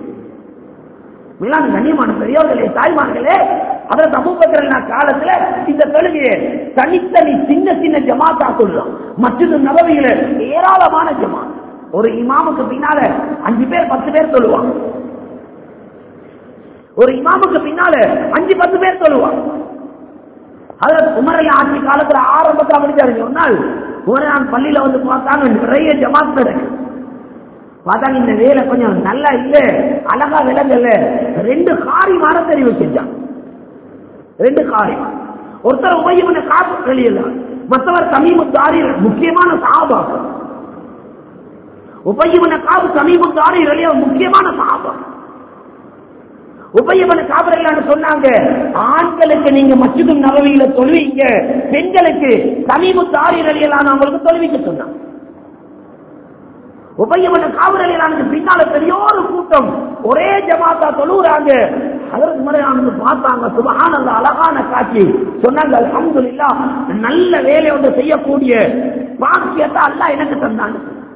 மேலான கண்ணியமான பெரியவர்களே தாய்மார்களே அதில் சமூகத்தில் காலத்துல இந்த தொழுகையை தனித்தனி சின்ன சின்ன ஜமாத்தா சொல்றோம் மற்றது நபவியில ஏராளமான ஜமாத் ஒரு இமாமுக்கு பின்னால அஞ்சு பேர் பத்து பேர் சொல்லுவாங்க ஒரு இமாமுக்கு பின்னால அஞ்சு பத்து பேர் சொல்லுவாங்க அதுல உமரைய ஆட்சி காலத்துல ஆரம்பத்தில் அப்படிச்சாரு சொன்னால் உமரான் பள்ளியில வந்து பார்த்தாங்க நிறைய ஜமாத் நடக்கு பார்த்தாங்க இந்த வேலை கொஞ்சம் நல்லா இல்ல அழகா விலங்கல்ல ரெண்டு காரி மரம் தெரிவு செஞ்சான் ரெண்டு காரி ஒருத்தர் உபயமன காப்பு வெளியில மற்றவர் சமீபத்தாரி முக்கியமான சாபாக்கள் உபயமன காப்பு சமீபத்தாரி வெளியே முக்கியமான சாபம் உபயமன காபரங்களான்னு சொன்னாங்க ஆண்களுக்கு நீங்க மச்சிதும் நவவியில தொழுவீங்க பெண்களுக்கு சமீபத்து ஆரியலான அவங்களுக்கு தொழுவிக்க சொன்னாங்க உபயமன காவலானுக்கு பின்னால பெரிய ஒரு கூட்டம் ஒரே ஜமாத்தா தொழுகிறாங்க அதற்கு முறையானது பார்த்தாங்க சுபகான அந்த அழகான காட்சி சொன்னாங்க அல்ஹம்துலில்லாஹ் நல்ல வேலை ஒன்று செய்யக்கூடிய பாக்கியத்தை அல்லாஹ் எனக்கு தந்தாங்க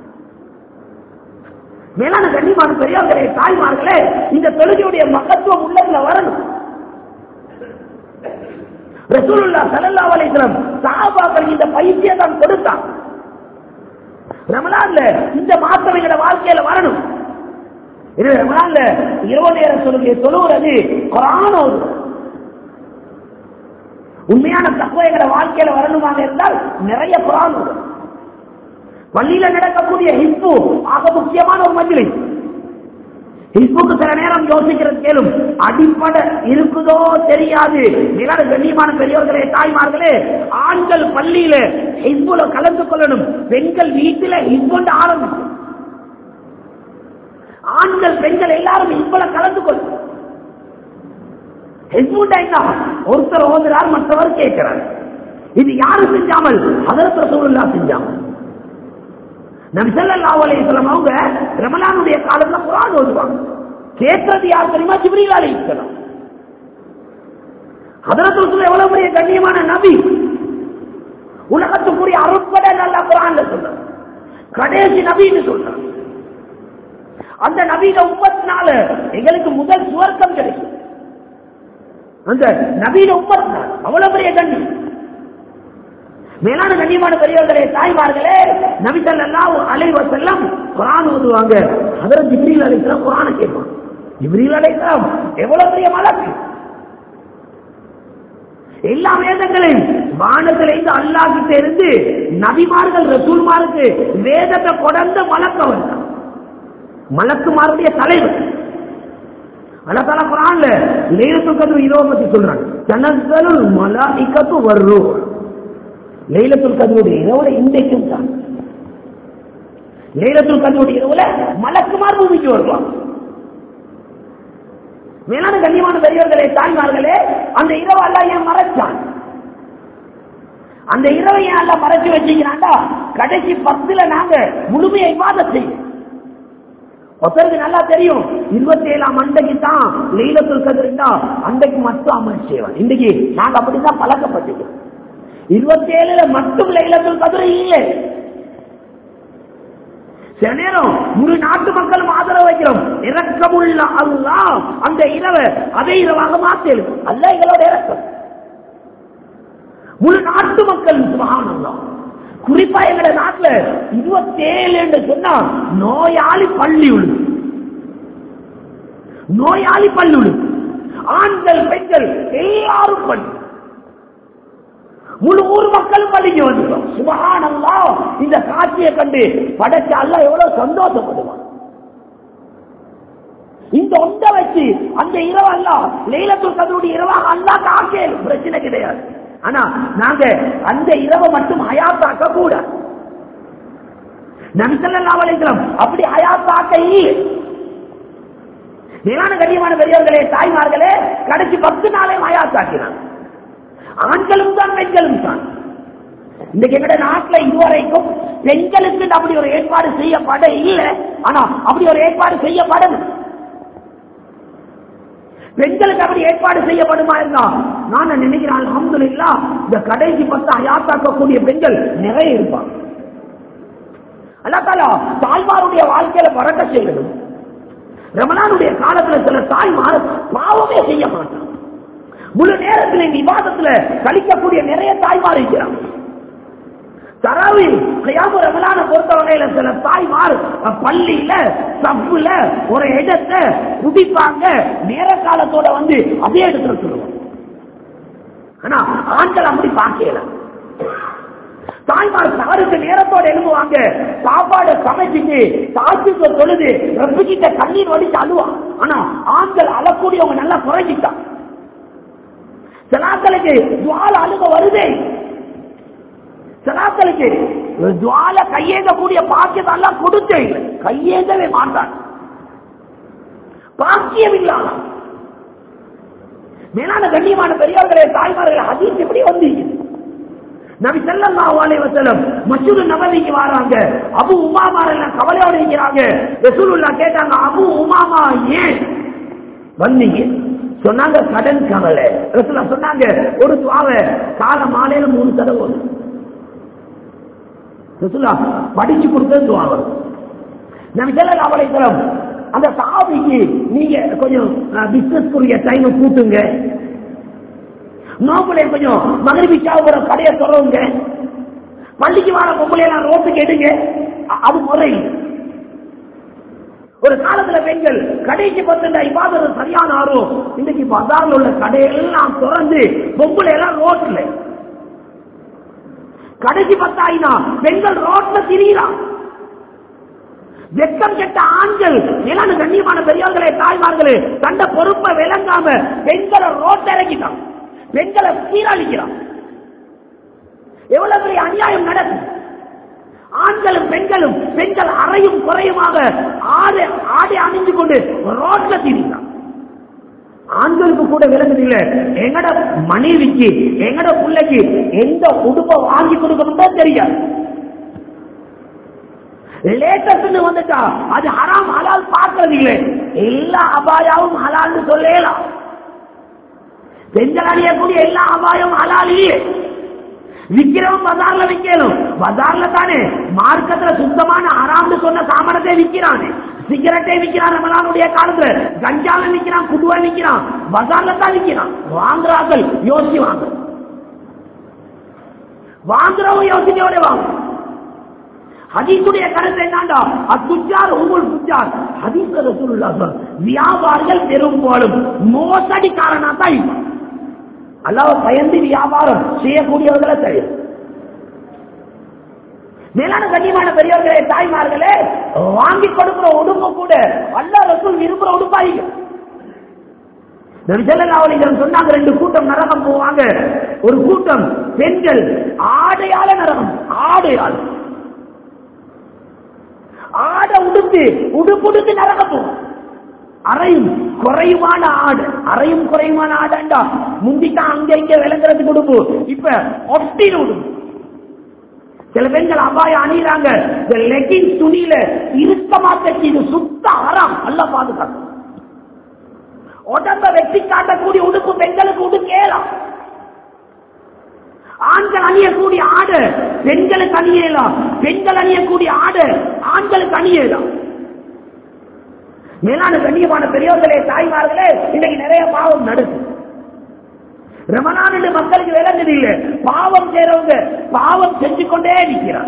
மேலான கண்ணியமான பெரியவர்களே தாய்மார்களே இந்த தொழுகையுடைய மகத்துவம் உள்ளதுல வரணும் ரசூலுல்லா ஸல்லல்லாஹு அலைஹி வஸல்லம் சஹாபாக்கள் இந்த பயிற்சியை தான் கொடுத்தான் ரமலான்ல இந்த மாற்றம் எங்க வாழ்க்கையில வரணும் இது ரமலான்ல இரவு நேரம் தொழுகை தொழுகிறது குரான் ஓதுறது. உண்மையான தத்துவம் எங்க வாழ்க்கையில வரணுமாக இருந்தால் நிறைய குரான் ஓதுறது. பள்ளியில நடக்கக்கூடிய ஹிஸ்பு ஆக முக்கியமான ஒரு மஜ்லி ஹிஸ்புக்கு சில நேரம் யோசிக்கிறது கேளும் அடிப்படை இருக்குதோ தெரியாது நிலட கண்ணியமான பெரியவர்களே தாய்மார்களே ஆண்கள் பள்ளியில ஹிஸ்புல கலந்து கொள்ளணும் பெண்கள் வீட்டில ஹிஸ்புண்டு ஆரம்பிக்கும் ஆண்கள் பெண்கள் எல்லாரும் ஹிஸ்புல கலந்து கொள்ளும் ஹிஸ்புண்டா என்ன ஒருத்தர் ஓதுறார் மற்றவர் கேட்கிறார் இது யாரு செஞ்சாமல் அதற்கு சூழலா செஞ்சாமல் நபி ஸல்லல்லாஹு அலைஹி வஸல்லம் அவங்க ரமலானுடைய காலத்துல குர்ஆன் ஓதுவாங்க கேட்கிறது யார் தெரியுமா ஜிப்ரீல் அலைஹிஸ்ஸலாம் ஹதரத் ரசூல் எவ்வளவு பெரிய கண்ணியமான நபி உலகத்துக்குரிய அருட்படை நல்லா குர்ஆன்ல சொல்றாங்க கடைசி நபின்னு சொல்றாங்க அந்த நபியில உம்மத்தினால எங்களுக்கு முதல் சுவர்க்கம் கிடைக்கும் அந்த நபியில உம்மத்தினால அவ்வளவு பெரிய கண்ணியம் மேலான கண்ணியமான பெரியவர்களே தாய்மார்களே நபிசல்லாஹு அலைஹி வஸல்லம் குர்ஆன் ஓதுவாங்க ஹஜரத் ஜிப்ரீல் அலைஹிஸ்ஸலாம் குர்ஆனை கேட்பாங்க ஜிப்ரீல் அலைஹிஸ்ஸலாம் எவ்வளவு பெரிய மலக்கு எல்லா வேதங்களையும் வானத்திலிருந்து அல்லாஹ் கிட்ட இருந்து நபிமார்கள் ரசூல்மாருக்கு வேதத்தை கொடர்ந்த மலக்கவர் மலக்குமாருடைய தலைவர் அல்லாஹ் தஆலா குர்ஆன்ல லைலத்துல் கத்ர் இரவு பத்தி சொல்றாங்க தனஸ்ஸலுல் மலாயிகத்து வர்ரூஹ் லைலத்துல் கதருடைய இரவுல இன்றைக்கும் தான் லைலத்துல் கதருடைய இரவுல மலக்குமார் பூமிக்கு வருவாங்க மேலான கண்ணியமான பெரியவர்களே தாய்மார்களே அந்த இரவு அல்ல ஏன் மறைச்சான் அந்த இரவை ஏன் அல்ல மறைச்சு வச்சீங்கன்னாண்டா கடைசி பத்துல நாங்க முழுமையை இவாத செய்யும் ஒருத்தருக்கு நல்லா தெரியும் இருபத்தி ஏழாம் அன்றைக்கு தான் லைலத்துல் கதிர்ண்டா அன்றைக்கு மட்டும் அமல் செய்வான் இன்னைக்கு நாங்க அப்படிதான் பழக்கப்பட்டிருக்கோம் இருபத்தி ஏழுல மட்டும் லைலத்துல் கதிர இல்லை முழு நாட்டு மக்களும் ஆதரவு வைக்கிறோம் இரக்கமுள்ள அல்லாஹ் அந்த இரவை அதே இரவாக மாற்றலும் அல்ல எங்களோட இறக்கம் முழு நாட்டு மக்கள் சுபகானந்தம் குறிப்பா எங்க நாட்டுல இருபத்தேழு என்று சொன்னா நோயாளி பள்ளி உழுது நோயாளி பள்ளி உழுது ஆண்கள் பெண்கள் எல்லாரும் பள்ளி முழு ஊர் மக்களும் பள்ளிக்கு வந்துடும் சுபகானந்தா இந்த காட்சியை கண்டு படைச்ச அல்ல எவ்வளவு சந்தோஷப்படுவான் இந்த ஒன்றை வச்சு அந்த இரவு அல்ல லைலத்துல் கதருடைய இரவாக அல்லா காக்கேன் பிரச்சனை கிடையாது ஆனா நாங்க அந்த இரவை மட்டும் ஹயாத்தாக்க கூட நபிசல்லா அலைக்கலாம் அப்படி ஹயாத்தாக்க இல்லை மேலான கண்ணியமான பெரியவர்களே தாய்மார்களே கடைசி பத்து நாளே ஹயாத்தாக்கினாங்க ஆண்களும் தான் பெண்களும் தான் இன்னைக்கு எங்கட நாட்டுல இதுவரைக்கும் பெண்களுக்கு அப்படி ஒரு ஏற்பாடு செய்யப்பட இல்லை ஆனா அப்படி ஒரு ஏற்பாடு செய்யப்படணும் பெண்களுக்கு அப்படி ஏற்பாடு செய்யப்படுமா இருந்தா நான் நினைக்கிறேன் அல்ஹம்துலில்லா இந்த கடைசி பத்து அயாத்தாக்கக்கூடிய பெண்கள் நிறைய இருப்பாங்க அல்லா தாலா தாய்மாருடைய வாழ்க்கையில பறக்க செய்யணும் ரமணானுடைய காலத்துல சில தாய்மார் பாவமே செய்ய மாட்டாங்க முழு நேரத்தில் இந்த விவாதத்துல கழிக்கக்கூடிய நிறைய தாய்மார் இருக்கிறாங்க தராவி கையாம ரமலான பொறுத்த வகையில சில தாய்மார் பள்ளியில சப்புல ஒரு இடத்தை குடிப்பாங்க நேர காலத்தோட வந்து அதே இடத்துல சொல்லுவாங்க ஆனா ஆண்கள் அப்படி பார்க்கல தாய்மார் தவறுக்கு நேரத்தோட எழுதுவாங்க சாப்பாடு சமைச்சிட்டு தாழ்த்துக்கு தொழுது ரப்பிக்கிட்ட கண்ணீர் வடிச்சு அழுவான் ஆனா ஆண்கள் அழக்கூடியவங்க நல்லா குறைஞ்சிட்டான் சிலாக்களுக்கு துவால அழுக வருதே சிலாக்களுக்கு துவால கையேந்தக்கூடிய பாக்கியத்தை எல்லாம் கொடுத்தே இல்லை கையேந்தவே மாட்டான் பாக்கியம் இல்லாத மேலான கண்ணியமான பெரியவர்களே தாய்மார்களே ஹதீஸ் எப்படி வந்தீங்க நபி ஸல்லல்லாஹு அலைஹி வஸல்லம் மஸ்ஜித் நபவிக்கு வராங்க அபு உமாமா எல்லாம் கவலையோட இருக்கிறாங்க ரசூலுல்லாஹ் கேட்டாங்க அபு உமாமா ஏன் வந்தீங்க சொன்னாங்க கடன் கவலை ரசூலுல்லாஹ் சொன்னாங்க ஒரு துவாவை கால மாலையில மூணு தடவை வரும் ரசூலுல்லாஹ் படிச்சு கொடுத்தது துவாவை நபி ஸல்லல்லாஹு அலைஹி வஸல்லம் அந்த சாவிக்கு நீங்க கொஞ்சம் பிசினஸ்க்குரிய டைம் கூட்டுங்க நோக்குலே கொஞ்சம் மகிழ்ச்சி சாவுற கடையை தொடருங்க பள்ளிக்கு வர பொம்பளை எல்லாம் ரோட்டுக்கு எடுங்க அ- அது முறை ஒரு காலத்துல பெண்கள் கடைக்கு பத்துண்டா இவ்வாறு சரியான ஆர்வம் இன்னைக்கு பஜார்ல உள்ள கடையெல்லாம் திறந்து பொம்பளை எல்லாம் ரோட்ல கடைக்கு பத்தாயினா பெண்கள் ரோட்ல திரியிறான் வெக்கம் கெட்ட ஆண்கள் இளம் கண்ணியமான பெரியவர்களே தாய்மார்களே தண்ட பொறுப்பை விளங்காம பெண்களை ரோட்ட இறக்கிட்டான் பெண்களை சீரழிக்கிறான் எவ்வளவு பெரிய அநியாயம் நடக்கும் ஆண்களும் பெண்களும் பெண்கள் அறையும் குறையுமாக ஆடு ஆடை அணிந்து கொண்டு ரோட்ல திரிகிறான் ஆண்களுக்கு கூட விளங்குதில்ல எங்கட மனைவிக்கு எங்கட பிள்ளைக்கு எந்த உடுப்பை வாங்கி கொடுக்கணும் தெரியாது லேட்டஸ்ட் வந்துட்டா அது ஹராம் ஹலால் பார்க்கறது இல்லை எல்லா அபாயாவும் ஹலால்னு சொல்லலாம் பெண்கள் அணியக்கூடிய எல்லா அபாயம் ஹலால் இல்லையே விக்கிறவன் பஜார்ல விக்கணும் பஜார்ல தானே மார்க்கத்துல சுத்தமான ஹராம்னு சொன்ன சாமனத்தை விக்கிறானே சிகரெட்டை விக்கிறான் ரமலானுடைய காலத்துல கஞ்சாவை விக்கிறான் குடுவை விக்கிறான் பஜார்ல தான் விக்கிறான் வாங்குறார்கள் யோசிச்சு வாங்க வாங்குறவங்க யோசனையோட வாங்க ஹதீஸுடைய கருத்து என்னண்டா அத்துஜார் உங்கள் துஜார் ஹதீஸ் ரசூலுல்லாஹ் சொல் வியாபாரிகள் பெரும்பாலும் மோசடிக்காரனா தான் இருப்பான் அல்லாஹ் பயந்து வியாபாரம் செய்யக்கூடியவர்களை தெரியும் மேலான கண்ணியமான பெரியவர்களே தாய்மார்களே வாங்கி கொடுக்கிற உடுப்பு கூட அல்லாஹ் ரசூல் விரும்புற உடுப்பாயிங்க நபிசல்லாவலிகள் சொன்னாங்க ரெண்டு கூட்டம் நரகம் போவாங்க ஒரு கூட்டம் பெண்கள் ஆடையால நரகம் ஆடையால் ஆடை உடுத்து உடுப்புடுத்து நரகம் போகும் அறையும் குறையுமான ஆடு அறையும் குறையுமான ஆடாண்டா முந்தித்தான் அங்க இங்க விளங்குறதுக்கு உடுப்பு இப்ப ஒட்டின உடுப்பு சில பெண்கள் அபாயம் அணியிறாங்க இந்த லெகின்ஸ் துணியில இறுக்கமா தைச்சு இது சுத்த அறம் நல்ல பாதுகாக்கும் உடம்ப வெட்டி காட்டக்கூடிய உடுப்பு பெண்களுக்கு உடுக்கேலாம் ஆண்கள் அணியக்கூடிய ஆடு பெண்களுக்கு அணியலாம் பெண்கள் அணியக்கூடிய ஆடு ஆண்களுக்கு அணியலாம் மேலான கண்ணியமான பெரியவர்களே தாய்மார்களே இன்னைக்கு நிறைய பாவம் நடக்குது ரமணான் என்று மக்களுக்கு விளங்குது இல்ல பாவம் செய்றவங்க பாவம் செஞ்சு கொண்டே இருக்கிறார்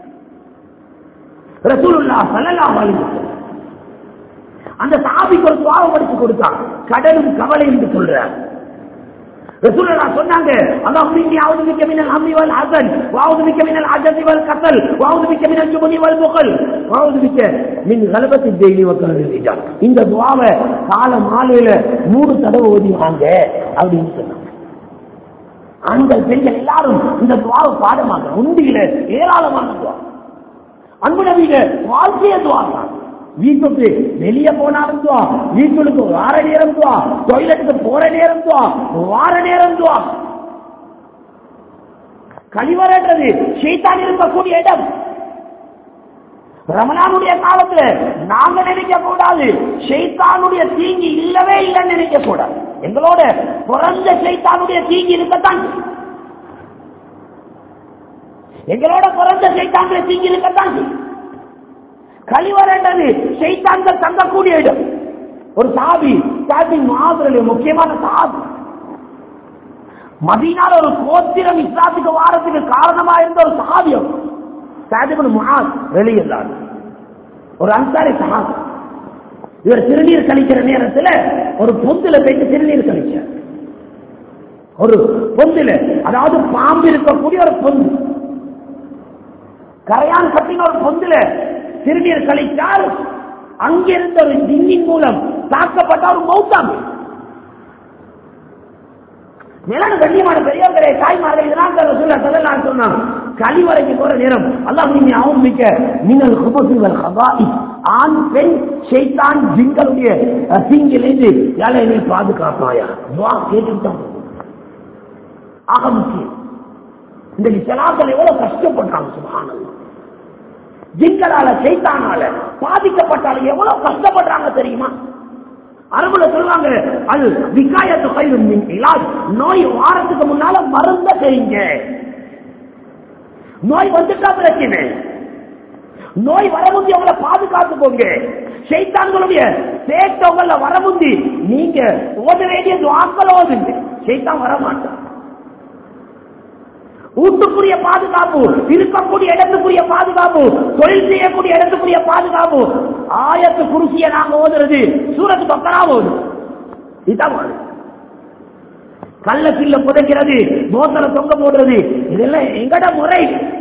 ரசூலுல்லா ஸல்லல்லாஹு அலைஹி வஸல்லம் அந்த சாபிக்கு ஒரு துவாவை படிச்சு கொடுத்தான் கடலும் கவலை என்று சொல்றார் ரசூலுல்லா சொன்னாங்க அல்லாஹ் இன்னி அவுது பிக்க மினல் ஹம்மி வல் ஹஸன் வஅவுது பிக்க மினல் அஜஸி வல் கஸல் வஅவுது பிக்க மினல் ஜுபனி வல் புகல் வஅவுது பிக்க மின் கலபத்தி தெய்லி வக்கல் ரிஜால் இந்த துவாவை கால மாலையில மூணு தடவை ஓதி வாங்க அப்படின்னு சொன்னாங்க ஆண்கள் பெண்கள் எல்லாரும் இந்த துவாவை பாடமாக உண்டியில ஏராளமான துவா அன்பு நவீன வாழ்க்கைய துவா தான் வீட்டுக்கு வெளியே போனாலும் துவா வீட்டுக்கு வார நேரம் துவா டொய்லெட்டுக்கு போற நேரம் துவா வார நேரம் துவா கழிவறைன்றது சைத்தான் இருக்கக்கூடிய இடம் ரமணானுடைய காலத்துல நாங்க நினைக்க கூடாது ஷைத்தானுடைய தீங்கி இல்லவே இல்லைன்னு நினைக்க கூடாது எங்களோட பிறந்த ஷைத்தானுடைய தீங்கி இருக்கத்தான் செய்யும். எங்களோட பிறந்த சைத்தான்களை தீங்கி இருக்கத்தான் செய்யும். கழிவறைன்றது சைத்தான்கள் தங்கக்கூடிய இடம் ஒரு சாபி சாபி மாதிரி முக்கியமான சாபி மதினால ஒரு கோத்திரம் இஸ்லாத்துக்கு வாரத்துக்கு காரணமா இருந்த ஒரு சாபியம் சாதிபன் முகாஸ் வெளியில்லார் ஒரு அன்சாரி சகாஸ் இவர் சிறுநீர் கழிக்கிற நேரத்துல ஒரு பொந்துல போயிட்டு சிறுநீர் கழிச்சார் ஒரு பொந்துல அதாவது பாம்பு இருக்கக்கூடிய ஒரு பொந்து கரையான் கட்டின ஒரு பொந்துல சிறுநீர் கழித்தால் அங்கிருந்த ஒரு ஜின்னின் மூலம் தாக்கப்பட்ட ஒரு மௌத்தாம்பு மேலான கண்ணியமான பெரியவர்களே தாய்மார்கள் இதனால் சொல்ல சொல்லலாம் சொன்னாங்க கழிவறைக்கு போற நேரம் அல்லாஹ் நீங்க அவமிக்க நீங்கள் குபசுகள் ஹபாஇ ஆண் பெண் ஷைத்தான் ஜிங்களுடைய அஹ், தீங்கிலிருந்து யாரை நீ பாதுகாப்பாயா துவா கேட்டுட்டான் ஆக முக்கியம் இந்த ஜனாக்கள் எவ்வளவு கஷ்டப்பட்டாங்க சுபஹானல்லாஹ் ஜிங்களால சைத்தானால பாதிக்கப்பட்டாலும் எவ்வளவு கஷ்டப்படுறாங்க தெரியுமா அரபுல சொல்லுவாங்க அது விகாயத்து கைது இலாஜ் நோய் வாரத்துக்கு முன்னால மருந்த செய்யுங்க நோய் வந்துட்டா பிரச்சனை நோய் வரமுந்தி அவங்களை பாதுகாத்து போங்க சைத்தான்களுடைய சேட்டவங்கள வரமுந்தி நீங்க ஓத வேண்டிய துவாக்கள் ஓதுங்க சைத்தான் வரமாட்டான் வீட்டுக்குரிய பாதுகாப்பு இருக்கக்கூடிய இடத்துக்குரிய பாதுகாப்பு தொழில் செய்யக்கூடிய இடத்துக்குரிய பாதுகாப்பு ஆயத்து குருசிய நாங்க ஓதுறது சூரத்து பக்கரா ஓதும் இதுதான் ஓது. கல்ல சில்ல புதைக்கிறது மோத்தல தொங்க போடுறது இதெல்லாம் எங்கட முறை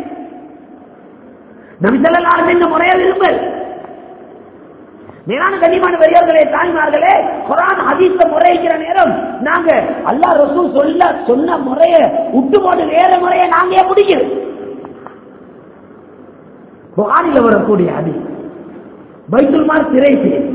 நபிசல்லாரும் இந்த முறையை விரும்பல் மேலான கனிமான பெரியவர்களே தாய்மார்களே குரான் ஹதீஸ்ல முறைக்கிற நேரம் நாங்க அல்லாஹ் ரசூல் சொல்ல சொன்ன முறைய விட்டு போட்டு வேற முறையை நாங்க பிடிக்கிறது புகாரில வரக்கூடிய அதி பைத்துல்மார் சிறை செய்யுது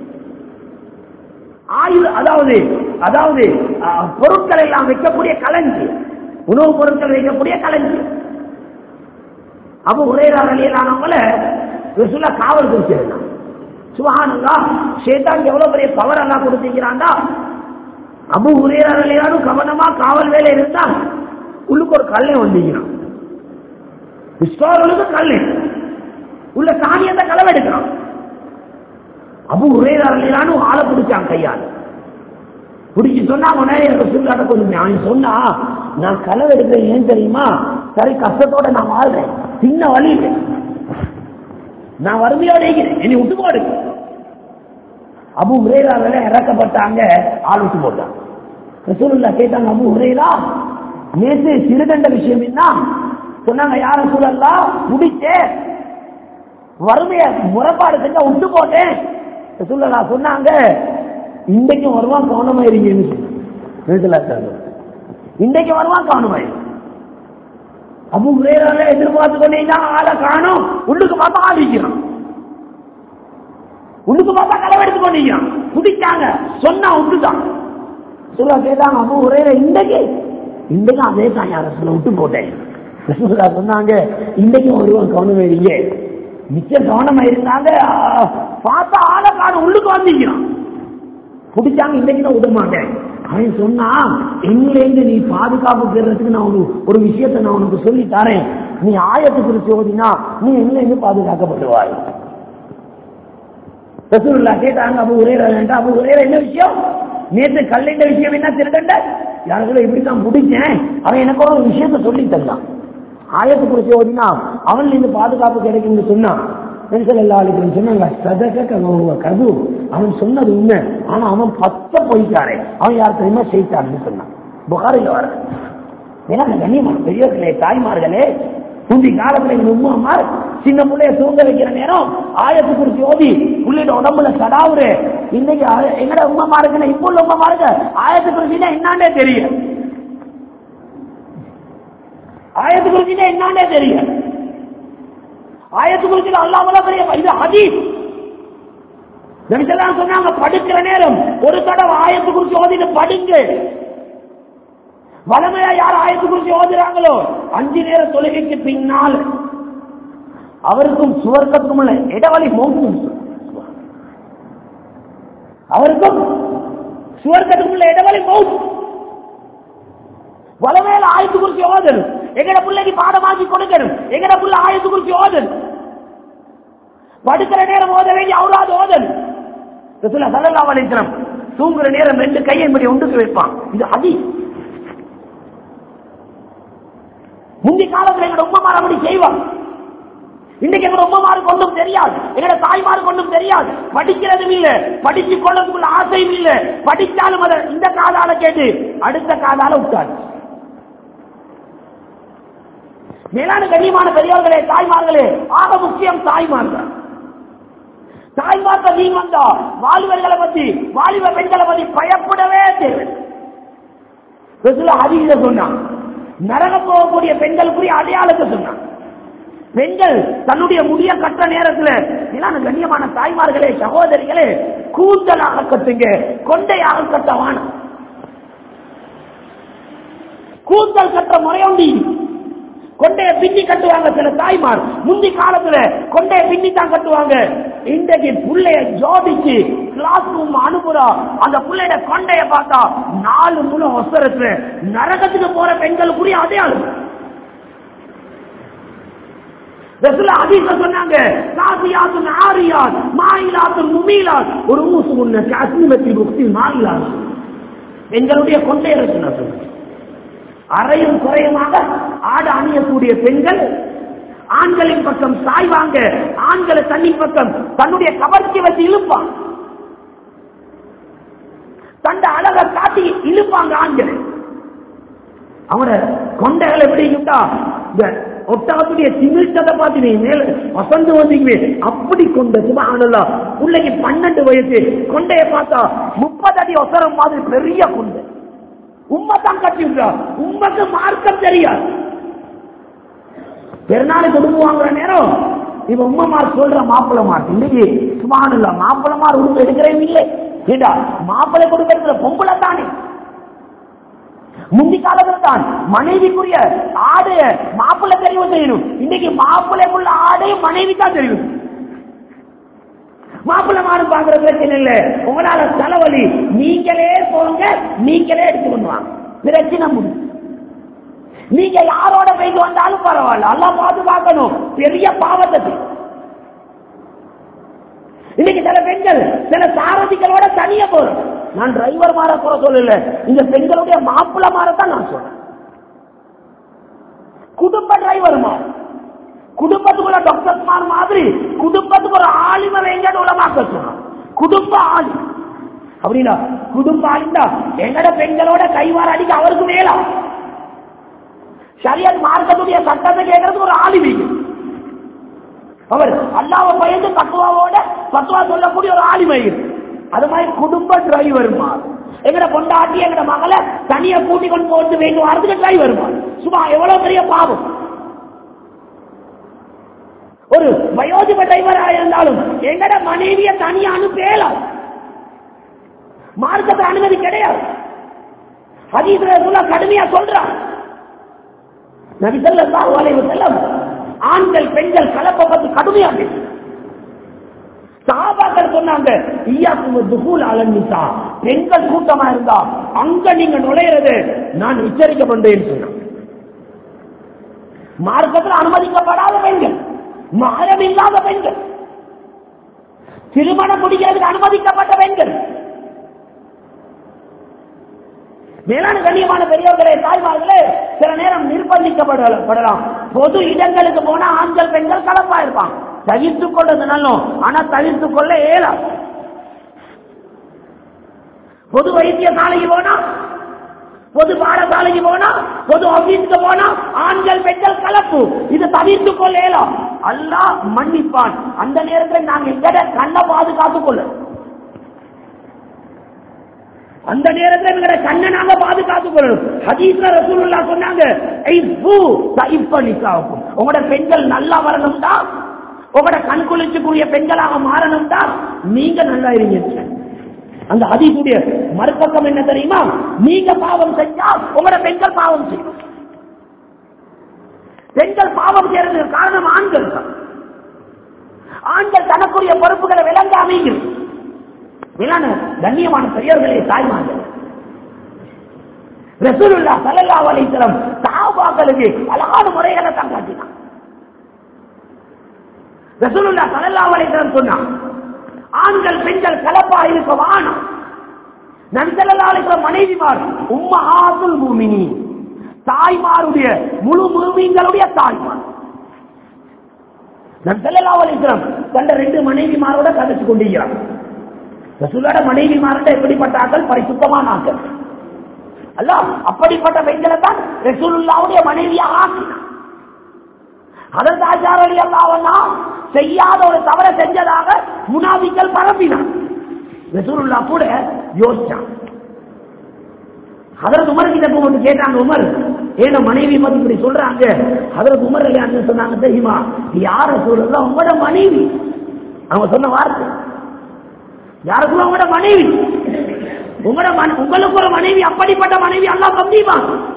ஆயுத அதாவது அதாவது அஹ், பொருட்கள் எல்லாம் வைக்கக்கூடிய களஞ்சி உணவுப் பொருட்கள் வைக்கக்கூடிய களஞ்சி அப்ப உரையாடல் அழியலானவங்கள ரசூலா காவல் குறிச்சிருந்தான் சுபஹானல்லா ஷேதான் எவ்வளவு பெரிய பவர் எல்லாம் கொடுத்திருக்கிறான்டா அபு உரையாடலும் கவனமா காவல் வேலை இருந்தா உள்ளுக்கு ஒரு கல்லை வந்திக்கிறான் ஸ்டோர்களுக்கு கல்லு உள்ள சாணியத்தை களவெடுக்கிறான் அபு உரையாடலும் ஆளை பிடிச்சான் கையால் பிடிச்சு சொன்னா உடனே எனக்கு சொல்லாட்ட கொஞ்சம் அவன் சொன்னா நான் களவு எடுக்கிறேன் ஏன் தெரியுமா சரி கஷ்டத்தோட நான் வாழ்றேன் சின்ன வழி இல்லை. நான் வறுமையோட இருக்கிறேன் என்னை விட்டு போடு அபு உரேராவில இறக்கப்பட்டாங்க ஆள் விட்டு போட்டாங்க ரசூலுல்லாஹ் கேட்டாங்க அபு உரேரா நேற்று சிறுகண்ட விஷயம் என்ன சொன்னாங்க யார சூழல்லா முடிச்சேன் வறுமைய முறைப்பாடு செஞ்சா விட்டு போட்டேன் ரசூலுல்லாஹ் சொன்னாங்க இன்றைக்கும் வருவான் கவனமா இருக்கீங்கன்னு சொன்னாங்க இன்றைக்கு வருவான் கவனமா இருக்கு அபு உரேரால எதிர்பார்த்து கொண்டீங்கன்னா ஆளை காணும் உள்ளுக்கு பார்த்தா ஆடிக்கிறான் உள்ளுக்கு பார்த்தா களவெடுத்து கொண்டீங்க குடிச்சாங்க சொன்னா விட்டுதான் சொல்ல கேட்டாங்க அபு உரையில இன்றைக்கு இன்றைக்கு அதே தான் யார சொல்ல விட்டு போட்டேன் ரசூலுல்லா சொன்னாங்க இன்றைக்கும் ஒருவன் கவனம் வைங்க மிச்சம் கவனமா இருந்தாங்க ஆ, பார்த்தா ஆளை காணும் உள்ளுக்கு வந்தீங்கிறான் பிடிச்சாங்க இன்றைக்கு நான் விட மாட்டேன் அவன் சொன்னா எங்கிலேருந்து நீ பாதுகாப்பு பெறறதுக்கு நான் ஒரு ஒரு விஷயத்தை நான் உனக்கு சொல்லி தரேன் நீ ஆயத்து குறித்து ஓதினா நீ எங்கிலேருந்து பாதுகாக்கப்படுவாய் ரசூலுல்லா கேட்டாங்க அபு உரையிற வேண்டாம் அபு உரையிற என்ன விஷயம் நேற்று கல்லிண்ட விஷயம் என்ன திருடண்ட யாருக்குள்ள இப்படி நான் முடிச்சேன் அவன் எனக்கு ஒரு விஷயத்த சொல்லி தந்தான் ஆயத்து குறிச்சு ஓதினா அவன் இருந்து பாதுகாப்பு கிடைக்கும்னு சொன்னான் நெரிசல் எல்லா ஆளுக்கும் சொன்னாங்க சதக கனவுவ கது அவன் சொன்னது உண்மை ஆனா அவன் பத்த போயிட்டாரே அவன் யார் தெரியுமா செய்தான்னு சொன்னான் புகாரில் வர ஏன்னா கண்ணியமான பெரியவர்களே தாய்மார்களே முந்தி காலத்துல எங்க உமாமார் சின்ன பிள்ளைய தூங்க வைக்கிற நேரம் ஆயத்து குறிச்சு ஓதி புள்ளியோட உடம்புல சடாவுரு இன்னைக்கு ஆய- எங்கட உமாமா இருக்குன்னு இப்போ உள்ள உமாமா இருக்கு ஆயத்து குறிச்சின்னா என்னாண்டே தெரியும் ஆயத்து குறிச்சின்னா என்னாண்டே தெரியும் ஆயத்து குறிச்சில அல்லாமல பெரிய இது ஹதீஸ் நபிசல்லாம் சொன்னாங்க படுக்கிற நேரம் ஒரு தடவை ஆயத்து குறிச்சு ஓதிட்டு படுங்க வளமையா யார் ஆயத்து குறிச்சு ஓதுறாங்களோ அஞ்சு நேர தொழுகைக்கு பின்னால் அவருக்கும் சுவர்க்கத்துக்கும் உள்ள இடவழி மோக்கும் அவருக்கும் சுவர்க்கத்துக்கும் உள்ள இடவழி மோக்கும் வளமையில ஆயத்து குறிச்சு ஓதணும் எங்கட பிள்ளைக்கு பாடமாக்கி கொடுக்கணும் எங்கட புள்ள ஆயத்து குறிச்சு ஓதணும் படுக்கிற நேரம் ஓத வேண்டிய அவராது ஓதணும் ரசூலுல்லாஹி ஸல்லல்லாஹு அலைஹி வஸல்லம் தூங்குற நேரம் ரெண்டு கையை இப்படி ஒன்றுக்கு வைப்பான் இது அதி முந்தைய காலத்துல எங்களோட உம்மமார் அப்படி செய்வாங்க இன்னைக்கு எங்களோட உம்மமாருக்கு ஒன்றும் தெரியாது எங்களோட தாய்மாருக்கு ஒன்றும் தெரியாது படிக்கிறதும் இல்ல படிச்சு கொள்ளதுக்குள்ள ஆசையும் இல்ல படிச்சாலும் அதை இந்த காதால கேட்டு அடுத்த காதால விட்டாரு மேலான கண்ணியமான பெரியவர்களே தாய்மார்களே ஆக முக்கியம் தாய்மார்கள் தாய்மார்கள் நீ வந்தா வாலிபர்களை பத்தி வாலிப பெண்களை பத்தி பயப்படவே தேவை அதிக சொன்னான் நரகம் போகக்கூடிய பெண்களுக்குரிய அடையாளத்தை சொன்னான் பெண்கள் தன்னுடைய முடிய கட்ட நேரத்துல இல்லாத கண்ணியமான தாய்மார்களே சகோதரிகளே கூந்தலாக கட்டுங்க கொண்டையாக கட்ட வானம் கூந்தல் கட்டுற முறையுண்டி கொண்டைய பின்னி கட்டுவாங்க சில தாய்மார் முந்தி காலத்துல கொண்டைய பின்னி தான் கட்டுவாங்க இன்றைக்கு புள்ளைய ஜோடிச்சு கிளாஸ் ரூம் அனுப்புறா அந்த புள்ளைய கொண்டைய பார்த்தா நாலு முழு ஒசரத்துல நரகத்துக்கு போற பெண்களுக்குரிய அடையாளம் ரசூலா ஹதீஸ்ல சொன்னாங்க சாசியாத்து நாரியாத் மாயிலாத்து முமீலாத் ஒரு ஊசு முன்ன காசிமத்தில் முக்தி மாயிலாத் பெண்களுடைய கொண்டே இருக்கு நான் சொன்னேன் அறையும் குறையுமாக ஆடு அணியக்கூடிய பெண்கள் ஆண்களின் பக்கம் சாய்வாங்க ஆண்களை தண்ணின் பக்கம் தன்னுடைய கவர்ச்சி வச்சு இழுப்பான் தண்ட அழக காட்டி இழுப்பாங்க ஆண்கள் அவனோட கொண்டைகள் எப்படி இருந்தா இந்த ஒட்டகத்துடைய திமிழ்த்ததை பார்த்து நீ மேல வசந்து வந்தீங்க அப்படி கொண்ட சுபானல்லா பிள்ளைக்கு பன்னெண்டு வயசு கொண்டைய பார்த்தா முப்பது அடி ஒசரம் மாதிரி பெரிய கொண்டை உண்மை தான் கட்டி விட்டா உண்மைக்கு மார்க்கம் தெரியாது பெருநாள் குடும்பம் வாங்குற நேரம் இவன் உம்மமார் சொல்ற மாப்பிள்ள மார் இன்னைக்கு சுமானில்ல மாப்பிள்ள மார் உடுப்பு எடுக்கிறேன் இல்லை ஏண்டா மாப்பிள்ளை கொடுக்கறதுல பொம்பளை தானே முந்தி காலத்துல தான் மனைவிக்குரிய ஆடைய மாப்பிள்ளை தெரிவு செய்யணும் இன்னைக்கு மாப்பிள்ளைக்குள்ள ஆடையும் மனைவி தான் தெரியும் மாப்பிள்ளை மாடு பாக்குற பிரச்சனை இல்ல உங்களால தலைவலி நீங்களே போங்க நீங்களே எடுத்து பண்ணுவாங்க பிரச்சனை முடியும் நீங்க யாரோட போயிட்டு வந்தாலும் பரவாயில்ல எல்லாம் பார்த்து பார்க்கணும் பெரிய பாவத்தை செய்யும். இன்னைக்கு சில பெண்கள் சில சாரதிகளோட தனியா போறோம் நான் டிரைவர் மாற குறை சொல்லல இந்த பெண்களுடைய மாப்பிள்ள மாறத்தான் நான் சொல்றேன் குடும்ப டிரைவர் மாற குடும்பத்துக்குள்ள டாக்டர் மார் மாதிரி குடும்பத்துக்கு ஒரு ஆளுமை எங்கட உலமாக்க சொல்றோம் குடும்ப ஆளு அப்படின்னா குடும்ப ஆளுந்தா எங்கட பெண்களோட கைவார அடிக்க அவருக்கு மேலா ஷரியத் மார்க்கத்துடைய சட்டத்தை கேட்கறதுக்கு ஒரு ஆளுமை அவர் அல்லாவை பயந்து தத்துவாவோட தத்துவா சொல்லக்கூடிய ஒரு ஆளுமை அது மாதிரி குடும்ப டிரைவர் மாறு எங்கட பொண்டாட்டி எங்கட மகளை தனியா கூட்டி கொண்டு போட்டு வேண்டு வரதுக்கு டிரைவர் மாறு சும்மா எவ்வளவு பெரிய பாவம் ஒரு வயோதிப டிரைவரா இருந்தாலும் எங்கட மனைவிய தனியா அனுப்பேலாம் மார்க்கத்தில் அனுமதி கிடையாது ஹதீஸ்ல சொல்ல கடுமையா சொல்றான் நபி ஸல்லல்லாஹு அலைஹி வஸல்லம் ஆண்கள் பெண்கள் கலப்பை பத்தி கடுமையா பேசு சஹாபாக்கள் சொன்னாங்க ஈயாக்கும் துகூல் அலன்னிசா பெண்கள் கூட்டமா இருந்தா அங்க நீங்க நுழையிறது நான் எச்சரிக்கை பண்றேன்னு சொன்னேன் மார்க்கத்தில் அனுமதிக்கப்படாத பெண்கள் மகரம் இல்லாத பெண்கள் திருமணம் முடிக்கிறதுக்கு அனுமதிக்கப்பட்ட பெண்கள் மேலான கண்ணியமான பெரியவர்களே தாய்மார்களே சில நேரம் நிர்பந்திக்கப்படலாம் பொது இடங்களுக்கு போனா ஆண்கள் பெண்கள் கலப்பா இருப்பான் தவிர்த்துக் கொள்றது நல்லோம் ஆனா தவிர்த்துக் கொள்ள இயலாம் பொது வைத்தியசாலைக்கு போனா பொது பாடசாலைக்கு போனா பொது ஆபீஸ்க்கு போனா ஆண்கள் பெண்கள் கலப்பு இது தவிர்த்துக் கொள்ள இயலாம் அல்லாஹ் மன்னிப்பான் அந்த நேரத்தில் நாங்க எங்கட கண்ணை பாதுகாத்துக் கொள்ள அந்த நேரத்தில் எங்களை கண்ணை நாங்க பாதுகாத்துக் கொள்ளணும் ஹதீஸ்ல ரசூலுல்லாஹ் சொன்னாங்க ஐஃபு தைஃப நிசாவுக்கும் உங்களோட பெண்கள் நல்லா வரணும்டா உங்களோட கண் குளிச்சுக்கூடிய பெண்களாக மாறணும்டா நீங்க நல்லா இருங்க அந்த ஹதீஸுடைய மறுபக்கம் என்ன தெரியுமா நீங்க பாவம் செஞ்சா உங்களோட பெண்கள் பாவம் செய்யும் பெண்கள் பாவம் செய்யறதுக்கு காரணம் ஆண்கள் தான் ஆண்கள் தனக்குரிய பொறுப்புகளை விளங்க அமைகிறது மேலான கண்ணியமான பெரியவர்களே தாய்மார்கள் ரசூலுல்லா ஸல்லல்லாஹு அலைஹி வஸல்லம் சஹாபாக்களுக்கு அழகான முறைகளை தான் காட்டினான் ரசூலுல்லா ஸல்லல்லாஹு அலைஹி வஸல்லம் சொன்னான் ஆண்கள் பெண்கள் கலப்பா இருக்க வானம் நன்சல்லாளிக்கிற மனைவிமார் உம்மஹாத்துல் மூமினி தாய்மாருடைய முழு மூமிங்களுடைய தாய்மார் நன்சல்லாளிக்கிறோம் தந்த ரெண்டு மனைவிமாரோட கதைச்சு கொண்டிருக்கிறார் ரசூலோட மனைவிமாரோட எப்படிப்பட்ட ஆக்கள் பரிசுத்தமான ஆக்கள் அல்ல அப்படிப்பட்ட பெண்களை தான் ரசூலுல்லாவுடைய மனைவியாக ஆக்கினார் அதற்கு ஆச்சாரடி அல்லாவன்னா செய்யாத ஒரு தவற செஞ்சதாக முனாபிக்கள் பரப்பினான் ரசூலுல்லா கூட யோசிச்சான் அதற்கு உமர் கிட்ட போட்டு கேட்டாங்க உமர் ஏன மனைவி பத்தி இப்படி சொல்றாங்க அதற்கு உமர் இல்லையான்னு சொன்னாங்க தெரியுமா யார சொல்றதா உங்களோட மனைவி அவங்க சொன்ன வார்த்தை யாருக்குள்ள உங்களோட மனைவி உங்களோட மன- உங்களுக்கு ஒரு மனைவி அப்படிப்பட்ட மனைவி அல்லாஹ் கண்டிப்பா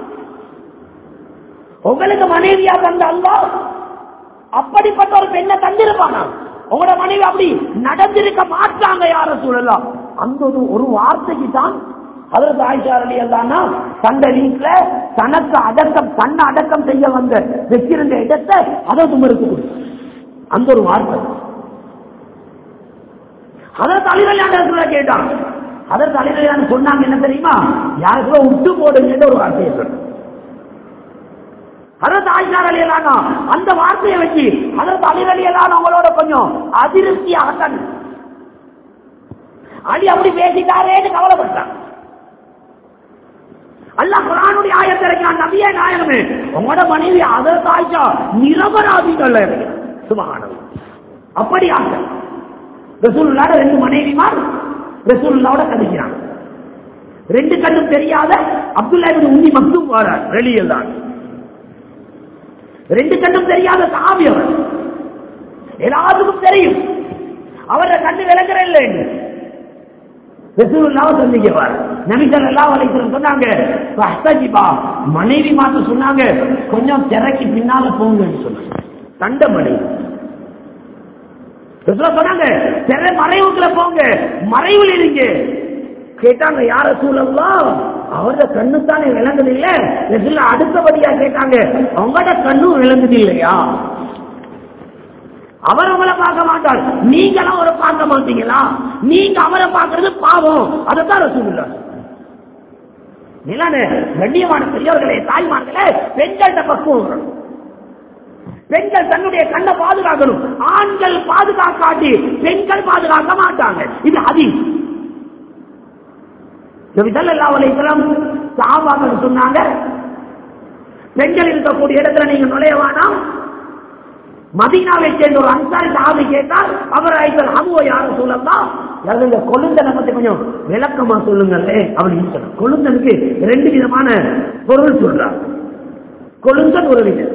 உங்களுக்கு மனைவியா தந்த அல்லாஹ் அப்படிப்பட்ட ஒரு பெண்ணை தந்திருப்பானா உங்களோட மனைவி அப்படி நடந்திருக்க மாட்டாங்க யார சூழலாம் அந்த ஒரு ஒரு வார்த்தைக்கு தான் அதற்கு ஆயிஷா அலி அல்லானா தந்த வீட்டுல தனக்கு அடக்கம் தன்னை அடக்கம் செய்ய வந்த வச்சிருந்த இடத்தை அதை துமருக்கு கொடுத்து அந்த ஒரு வார்த்தை அதற்கு அலிரலியான கேட்டான் அதற்கு அலிரலியான சொன்னாங்க என்ன தெரியுமா யாருக்குள்ள விட்டு போடுங்க ஒரு வார்த்தையை சொன்ன அதற்கு ஆயிஷார் அலியலானா அந்த வார்த்தையை வச்சு அதற்கு அலிர் அலியலான உங்களோட கொஞ்சம் அதிருப்தியாகத்தான் அலி அப்படி பேசிட்டாரேன்னு கவலைப்பட்டான் அல்லாஹ் குரானுடைய ஆயத்தை இறக்கினான் நபியே நாயகமே உங்களோட மனைவி அதற்கு ஆயிஷா நிரபராதிகள் சுபகானம் அப்படியாக ரசூலுல்லாட ரெண்டு மனைவிமார் ரசூலுல்லாவோட கதைக்கிறாங்க ரெண்டு கண்ணும் தெரியாத அப்துல்லா இப்னு உம்மி மக்தூம் வரார் வெளியில் தான் ரெண்டு கண்ணும் தெரியாத சாமி அவர் எல்லாத்துக்கும் தெரியும் அவர கண்ணு விளங்குற இல்லை ரசூலுல்லாவை சந்திக்கவார் நபிகள் எல்லாம் வலைக்கிறோம் சொன்னாங்க "ஃபஹ்தஜிபா." மனைவி மாத்த சொன்னாங்க கொஞ்சம் திரைக்கு பின்னால போங்கன்னு சொன்னாங்க தண்ட மனைவி ரசூலா சொன்னாங்க திரை மறைவுக்குள்ள போங்க மறைவில் இருங்க கேட்டாங்க யார சூழல்லாம் அவரோட கண்ணு தானே விளங்குது இல்ல ரசூலா அடுத்தபடியா கேட்டாங்க அவங்களோட கண்ணும் விளங்குது இல்லையா அவர் உங்களை பார்க்க மாட்டார் நீங்களும் அவரை பார்க்க மாட்டீங்களா நீங்க அவரை பார்க்கறது பாவம் அதைத்தான் ரசூலுல்லா நிலான கண்ணியமான பெரியவர்களே தாய்மார்களே பெண்கள்கிட்ட பக்குவம் வரணும் பெண்கள் தன்னுடைய கண்ணை பாதுகாக்கணும் ஆண்கள் பாதுகாக்காட்டி பெண்கள் பாதுகாக்க மாட்டாங்க இது அதி சாபாக்கள் சொன்னாங்க பெண்கள் இருக்கக்கூடிய இடத்துல நீங்க நுழைய வேணாம் மதீனாவை சேர்ந்த ஒரு அன்சாரி சாமி கேட்டால் அவர் ஐத்தல் அபுவ யாரும் சொல்லலாம் இந்த கொழுந்தனை பத்தி கொஞ்சம் விளக்கமா சொல்லுங்களே அப்படின்னு சொன்னார் கொழுந்தனுக்கு ரெண்டு விதமான பொருள் சொல்றார் கொழுந்தன் ஒரு விதம்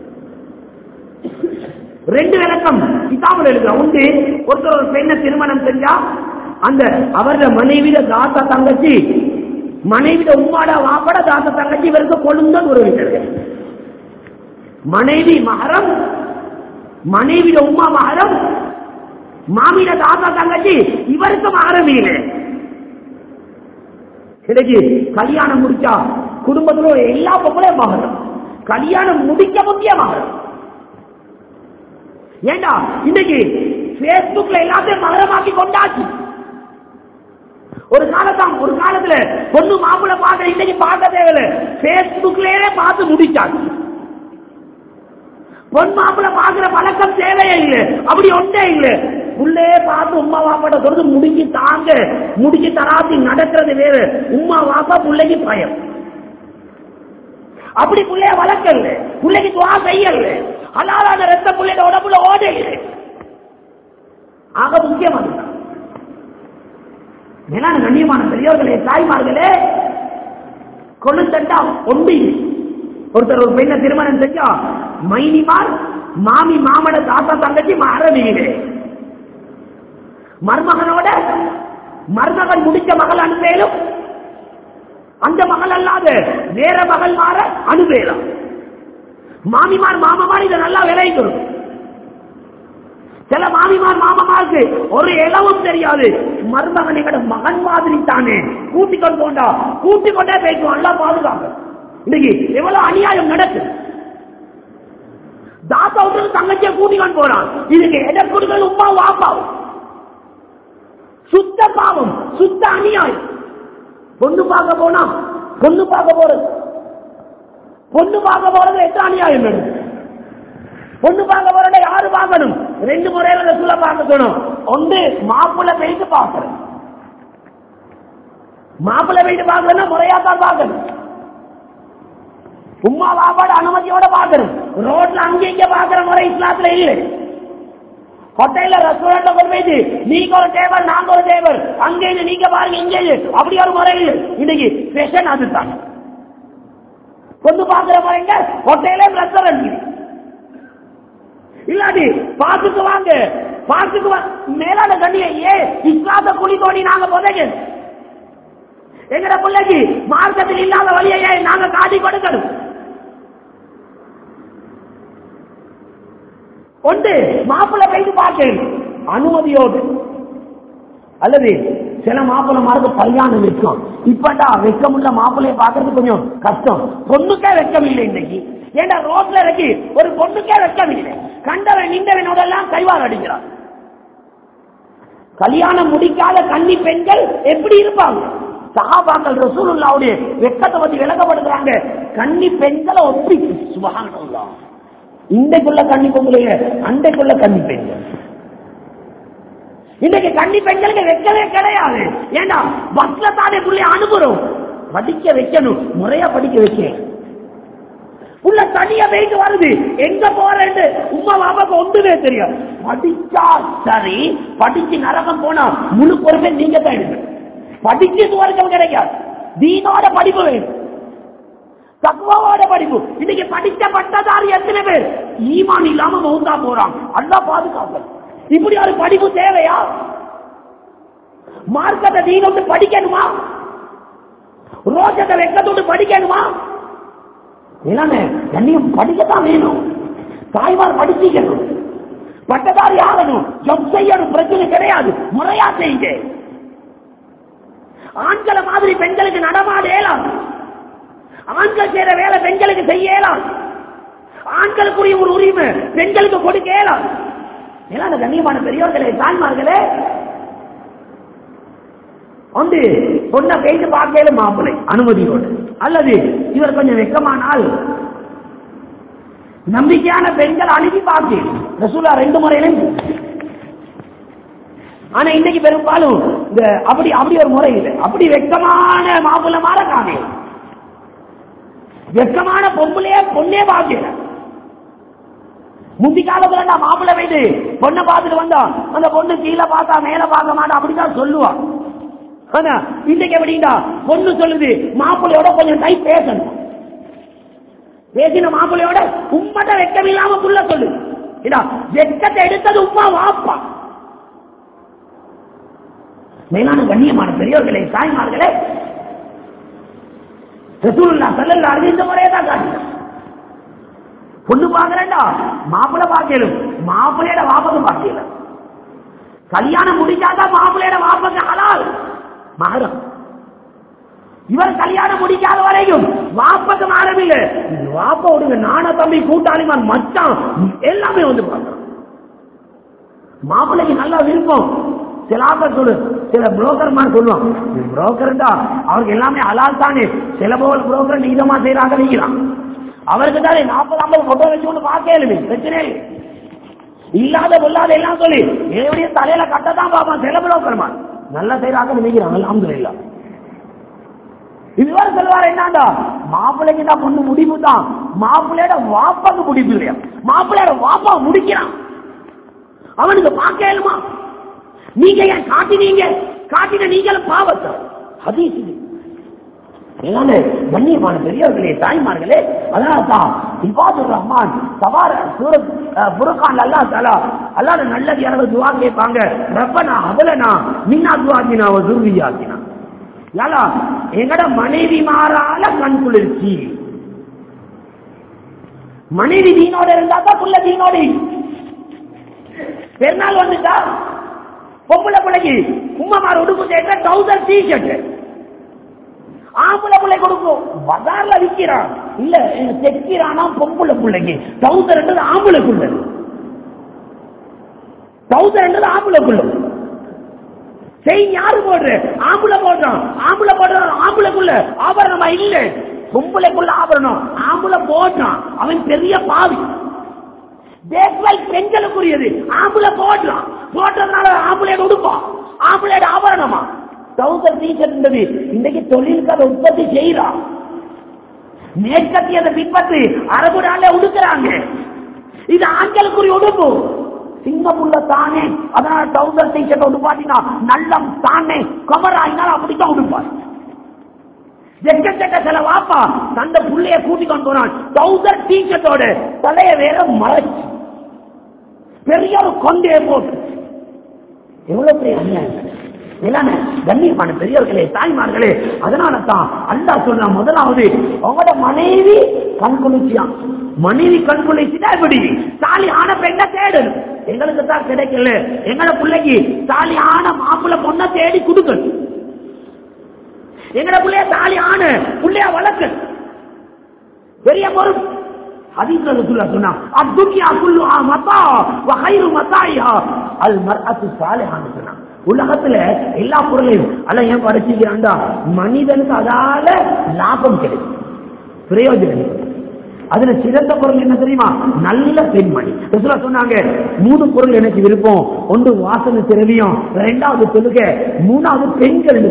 ரெண்டு விளக்கம் கிதாபில் இருக்கிற உண்டு ஒருத்தர் ஒரு பெண்ணை திருமணம் செஞ்சா அந்த அவரோட மனைவிட தாத்தா தங்கச்சி மனைவிட உம்மாடா வாப்பட தாத்தா தங்கச்சி இவருக்கு கொழுந்தன் ஒரு விதர்கள் மனைவி மகரம் மனைவிட உமா மகரம் மாமியிட தாத்தா தங்கச்சி இவருக்கு மகரம் இல்லை இன்னைக்கு கல்யாணம் முடிச்சா குடும்பத்துல உள்ள எல்லா பொம்பளையும் மகரம் கல்யாணம் முடிக்க முக்கிய மகரம் ஏண்டா இன்னைக்கு பேஸ்புக்ல எல்லாத்தையும் மகரமாக்கி கொண்டாச்சு ஒரு காலத்தான் ஒரு காலத்துல பொண்ணு மாப்பிள்ள பார்க்க இன்னைக்கு பார்க்க தேவையில்லை பேஸ்புக்லயே பார்த்து முடிச்சாச்சு பொன் மாப்பிள்ள பாக்குற பழக்கம் தேவையே இல்லை அப்படி ஒன்றே இல்லை உள்ளே பார்த்து உமா வாப்பாட்ட சொல்றது முடிச்சு தாங்க முடிச்சு தராத்தி நடக்கிறது வேறு உமா வாப்பா பிள்ளைக்கு பயம் அப்படி பிள்ளைய வளர்க்கல பிள்ளைக்கு துவா செய்யல அலாலான ரத்த பிள்ளைட உடம்புல ஓடையில ஆக முக்கியமானது மேலான கண்ணியமான பெரியவர்களே தாய்மார்களே கொழுந்தண்டா ஒன்றி ஒருத்தர் ஒரு பெண்ணை திருமணம் செஞ்சா மைனிமார் மாமி மாமட தாத்தா தங்கச்சி மரணிகளே மருமகனோட மருமகன் முடிச்ச மகள் அனுப்பேலும் அந்த மகள் அல்லாத வேற மகள் மாற அனுப்பேலாம் மாமிமார் மாமமார் இதை நல்லா விளைவிக்கணும் சில மாமிமார் மாமமாருக்கு ஒரு இளவும் தெரியாது மருமகன் எங்கட மகன் மாதிரி தானே கூட்டிக் கொண்டு போண்டா கூட்டிக் கொண்டே பேசுவோம் நல்லா பாதுகாக்க இன்னைக்கு எவ்வளவு அநியாயம் நடக்குது தாத்தா விட்டு தங்கச்சியை கூட்டிக் போறான் இதுக்கு எடை கொடுக்கல் உமா வாப்பாவும் சுத்த பாவம் சுத்த அநியாயம் பொண்ணு பார்க்க போனா பொண்ணு பார்க்க போறது பொண்ணு பார்க்க போறது எத்த அநியாயம் வேணும் பொண்ணு பார்க்க போறத யாரு பார்க்கணும் ரெண்டு முறையில ரசூல பார்க்கணும் ஒன்று மாப்பிள்ளை போயிட்டு பார்க்கணும் மாப்பிள்ளை போயிட்டு பார்க்கணும் முறையா தான் பார்க்கணும் உமா பாப்பாடு அனுமதியோட பார்க்கணும் ரோட்ல அங்க இங்க பார்க்கிற முறை இஸ்லாத்துல இல்லை ஹோட்டல்ல ரெஸ்டாரண்ட்ல கொண்டு போயிட்டு நீங்க ஒரு டேபிள் நாங்க ஒரு டேபிள் அங்க இது நீங்க பாருங்க இங்க இது அப்படி ஒரு முறை இல்லை இன்னைக்கு ஃபேஷன் அதுதான் கொண்டு பாக்குற முறைங்க ஹோட்டலே ரெஸ்டாரண்ட் இல்லாடி பாத்துக்கு வாங்க பாத்துக்கு வா மேலான கண்ணிய ஏ இஸ்லாத்த குழி தோண்டி நாங்க புதைங்க எங்கட பிள்ளைக்கு மார்க்கத்தில் இல்லாத வழியை ஏன் நாங்க காட்டி கொடுக்கணும் ஒன்று மாப்பிள்ளை போயிட்டு பார்க்கணும் அனுமதியோடு அல்லது சில மாப்பிள்ளை மாருக்கு கல்யாணம் இருக்கும் இப்படா வெக்கமுள்ள மாப்பிள்ளைய பார்க்கறது கொஞ்சம் கஷ்டம் பொண்ணுக்கே வெக்கம் இல்லை இன்னைக்கு ஏண்டா ரோட்ல இறக்கி ஒரு பொண்ணுக்கே வெக்கம் இல்லை கண்டவன் நின்றவனோட எல்லாம் கைவார் அடிக்கிறான் கல்யாணம் முடிக்காத கன்னி பெண்கள் எப்படி இருப்பாங்க சகாபாக்கள் ரசூலுல்லாவுடைய வெக்கத்தை பத்தி விளக்கப்படுத்துறாங்க கன்னி பெண்களை ஒப்பி சுபகானல்லா இன்றைக்குள்ள கன்னி பொங்கலைய அண்டைக்குள்ள கன்னி பெண்கள் இன்னைக்கு கன்னி பெண்களுக்கு வைக்கவே கிடையாது ஏன்னா பஸ்ல தானே புள்ளி அனுப்புறோம் படிக்க வைக்கணும் முறையா படிக்க வைக்க உள்ள தனியா போயிட்டு வருது எங்க போறேன்னு உமா பாப்பாக்கு ஒன்றுமே தெரியும் படிச்சா சரி படிச்சு நரகம் போனா முழு பொறுப்பை நீங்க தான் எடுங்க படிச்சு வரைக்கும் கிடைக்காது தீனோட படிப்பு வேணும் தக்குவாவோட படிப்பு இன்னைக்கு படிச்ச பட்டதாரி எத்தனை பேர் ஈமான் இல்லாம மௌந்தா போறான் அல்லா பாதுகாப்பு இப்படி ஒரு படிப்பு தேவையா மார்க்கத்தை தீனோட்டு படிக்கணுமா ரோஜத்தை வெக்கத்தோட்டு படிக்கணுமா இல்லன்னு கண்ணியம் படிக்கத்தான் வேணும் தாய்மார் படிச்சிக்கணும் பட்டதாரி ஆகணும் ஜப் செய்யணும் பிரச்சனை கிடையாது முறையா செய்யுங்க ஆண்களை மாதிரி பெண்களுக்கு நடமாட இயலாது ஆண்கள் செய்யற வேலை பெண்களுக்கு செய்ய இயலாது ஆண்களுக்குரிய ஒரு உரிமை பெண்களுக்கு கொடுக்க இயலாது இயலாத கண்ணியமான பெரியோர்களே தாய்மார்களே வந்து பொண்ணை பேசி பார்க்கல மாப்பிள்ளை அனுமதியோடு அல்லது இவர் கொஞ்சம் வெக்கமானால் நம்பிக்கையான பெண்கள் அணுகி பார்த்து ரசூலா ரெண்டு முறையிலும் ஆனா இன்னைக்கு பெரும்பாலும் இந்த அப்படி அப்படி ஒரு முறை இல்லை அப்படி வெக்கமான மாப்பிள்ளை மாற காமியம் வெக்கமான பொம்பளையே பொண்ணே பார்க்கல முந்தி காலத்துல நான் மாப்பிள்ளை போயிட்டு பொண்ணை பார்த்துட்டு வந்தான் அந்த பொண்ணு கீழே பார்த்தா மேல பார்க்க மாட்டான் அப்படிதான் சொல்லுவான் ஆனா இன்னைக்கு எப்படின்னா பொண்ணு சொல்லுது மாப்பிள்ளையோட கொஞ்சம் கை பேசணும் பேசின மாப்பிள்ளையோட உம்மட்ட வெக்கம் இல்லாம புள்ள சொல்லு இதா வெக்கத்தை எடுத்தது உமா வாப்பா மேலான கண்ணியமான பெரியவர்களே தாய்மார்களே ரசூலுல்லா ஸல்லல்லாஹு அலைஹி இந்த முறையை தான் காட்டினார் பொண்ணு பாக்குறேன்டா மாப்பிள்ளை பாக்கலும் மாப்பிள்ளையோட வாப்பக்கு பாக்கல கல்யாணம் முடிச்சாதான் மாப்பிள்ளையோட வாப்பக்கு ஹலால் மகரம் இவர் கல்யாணம் முடிக்காத வரைக்கும் வாப்பக்கு மகரம் இல்ல வாப்ப விடுங்க நான தம்பி கூட்டாளிமான் மச்சான் எல்லாமே வந்து பார்க்கலாம் மாப்பிள்ளைக்கு நல்லா விருப்பம் சில ஆட்கள் சொல்லு சில புரோக்கர் மாதிரி சொல்லுவான் புரோக்கர் தான் அவருக்கு எல்லாமே அலால் தானே சில போல் புரோக்கர் நீதமா செய்யறாங்க நீங்களாம் அவருக்கு தானே நாற்பது ஐம்பது போட்டோ வச்சு கொண்டு பார்க்கலுமே பிரச்சனை இல்லை. இல்லாத பொல்லாத எல்லாம் சொல்லி என்னுடைய தலையில கட்டத்தான் பார்ப்பான் சில புரோக்கர் மாதிரி நல்லா செய்யறாங்க நினைக்கிறாங்க அலமதுல்லா இதுவரை சொல்லுவார் என்னடா மாப்பிள்ளைக்கு தான் பொண்ணு முடிவு தான் மாப்பிள்ளையோட வாப்பாக்கு முடிவு இல்லையா மாப்பிள்ளையோட வாப்பா முடிக்கிறான் அவனுக்கு பார்க்க இயலுமா நீங்க ஏன் காட்டினீங்க காட்டின நீங்களும் பாவத்தை ஹதீஸ் இது ஏன்னா கண்ணியமான பெரியவர்களே தாய்மார்களே அதனால தான் இபாதுர் ரஹ்மான் சவார சூரத் புரகான் அல்லா தலா அல்லாத நல்லது யாராவது துவா கேட்பாங்க ரப்பனா அவலனா மின்னா துவாக்கினா துர்வியாக்கினா யாரா எங்கட மனைவி மாறால கண் குளிர்ச்சி மனைவி தீனோட இருந்தா தான் புள்ள தீனோட பெருநாள் வந்துட்டா பொம்பளை பிள்ளைக்கு உம்மமார் உடுப்பு கேட்ட டவுசர் டி ஷர்ட் ஆம்பளை பிள்ளை கொடுக்கும் பஜார்ல விற்கிறான் இல்ல தைக்கிறானா பொம்பளை பிள்ளைக்கு டவுசர் ஆம்பளைக்குள்ள டவுசர் ஆம்பளைக்குள்ள செயின் யாரு போடுற ஆம்பளை போடுறான் ஆம்பளை போடுறான் ஆம்பளைக்குள்ள ஆபரணமா இல்ல பொம்பளைக்குள்ள ஆபரணம் ஆம்பளை போடுறான் அவன் பெரிய பாவி தேசவாய் பெண்களுக்குரியது ஆம்பளை போடுறான் போட்டதுனால ஆம்பளையோட உடுப்பான் ஆம்பளையோட ஆபரணமா டவுசர் டீச்சர் இன்றைக்கு தொழிலுக்கு அதை உற்பத்தி செய்யறான் மேற்கத்திய பின்பற்றி அரபு நாளே உடுக்கிறாங்க இது ஆண்களுக்குரிய உடுப்பு சிங்கப்புள்ள தானே அதனால டவுசர் டீஷர்ட் உடுப்பாட்டினா நல்லம் தானே கமராயினால் அப்படித்தான் உடுப்பார் எக்கச்சக்க சில வாப்பா தந்த புள்ளைய கூட்டி கொண்டு போனான் டவுசர் டீஷர்ட்டோட தலைய வேற மறைச்சு பெரிய ஒரு கொண்டே போட்டு எவ்வளவு பெரிய அநியாயம் இல்லாம கண்ணியமான பெரியவர்களே தாய்மார்களே அதனால தான் அல்லா சொன்ன முதலாவது உங்களோட மனைவி கண்குளிர்ச்சியா மனைவி கண்குளிர்ச்சினா எப்படி தாலி ஆன பெண்ணை தேடணும் எங்களுக்கு தான் கிடைக்கல எங்களோட பிள்ளைக்கு தாலி ஆன மாப்பிள்ள பொண்ணை தேடி கொடுக்கணும் எங்கட பிள்ளைய தாலி ஆன பிள்ளைய வளர்க்க பெரிய பொறுப்பு ஹதீஸ்ல ரசூலுல்லாஹ் சொன்னா அத்துன்யா குல்லுஹா மத்தா வ கைரு மத்தாயிஹா அல் மர்அத்து சாலிஹான்னு சொன்னா உலகத்துல எல்லா பொருளையும் அல்ல ஏன் படைச்சிக்கிறான்டா மனிதனுக்கு அதால லாபம் கிடைக்கும் பிரயோஜனம் கிடைக்கும். அதுல சிறந்த பொருள் என்ன தெரியுமா நல்ல பெண்மணி ரசூலா சொன்னாங்க மூணு பொருள் எனக்கு விருப்பம் ஒன்று வாசனை திரவியம் இரண்டாவது சொல்லுக மூணாவது பெண்கள்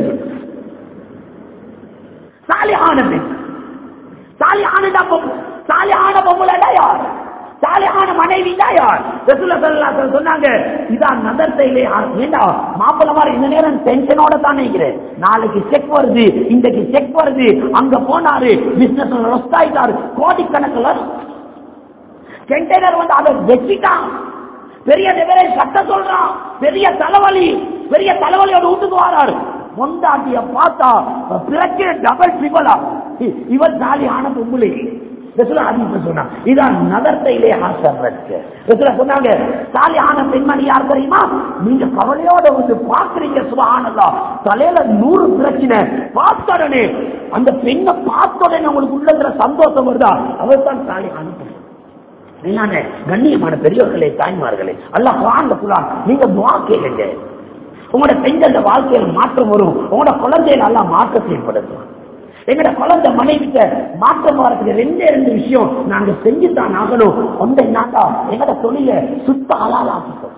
சாலியான பெண் சாலியான சாலியான பொம்பளைடா யார் சாலியான மனைவி தான் யார் ரசூலா ஸல்லல்லாஹு அலைஹி வஸல்லம் சொன்னாங்க இதான் நதர்த்தையிலே ஏண்டா மாப்பிள்ள மாதிரி இந்த நேரம் டென்ஷனோட தான் நினைக்கிறேன் நாளைக்கு செக் வருது இன்றைக்கு செக் வருது அங்க போனாரு பிசினஸ் ரொஸ்ட் ஆயிட்டாரு கோடிக்கணக்கில் கண்டெய்னர் வந்து அதை வச்சுட்டான் பெரிய நிவரை கட்ட சொல்றான் பெரிய தலைவலி பெரிய தலைவலியோட வீட்டுக்கு வராரு பொண்டாட்டிய பார்த்தா பிறக்க டபுள் ட்ரிபிள் இவர் ஜாலியான பொம்பளை ரசூலா ஹதீஸ்ல சொன்னாங்க இதான் நகர்த்தையிலே ஆசர்றதுக்கு ரசூலா சொன்னாங்க சாலியான பெண்மணி யார் தெரியுமா நீங்க கவலையோட வந்து பாக்குறீங்க சுபஹானல்லா தலையில நூறு பிரச்சனை பார்த்த உடனே அந்த பெண்ணை பார்த்த உடனே உங்களுக்கு உள்ளங்கிற சந்தோஷம் வருதா அவர் தான் சாலியான பெண் என்னன்னு கண்ணியமான பெரியவர்களே தாய்மார்களே அல்லாஹ் குரான்ல குரான் நீங்க துவா கேளுங்க உங்களோட பெண்கள வாழ்க்கையில மாற்றம் வரும் உங்களோட குழந்தையில எல்லாம் மாற்றத்தை ஏற்படுத்தும் எங்கட குழந்தை மனைவிட்ட மாற்றம் வரதுக்கு ரெண்டே ரெண்டு விஷயம் நாங்க செஞ்சுதான் ஆகணும் ஒன்றை நாட்டா எங்கட தொழில சுத்த அலாலாக்கிட்டோம்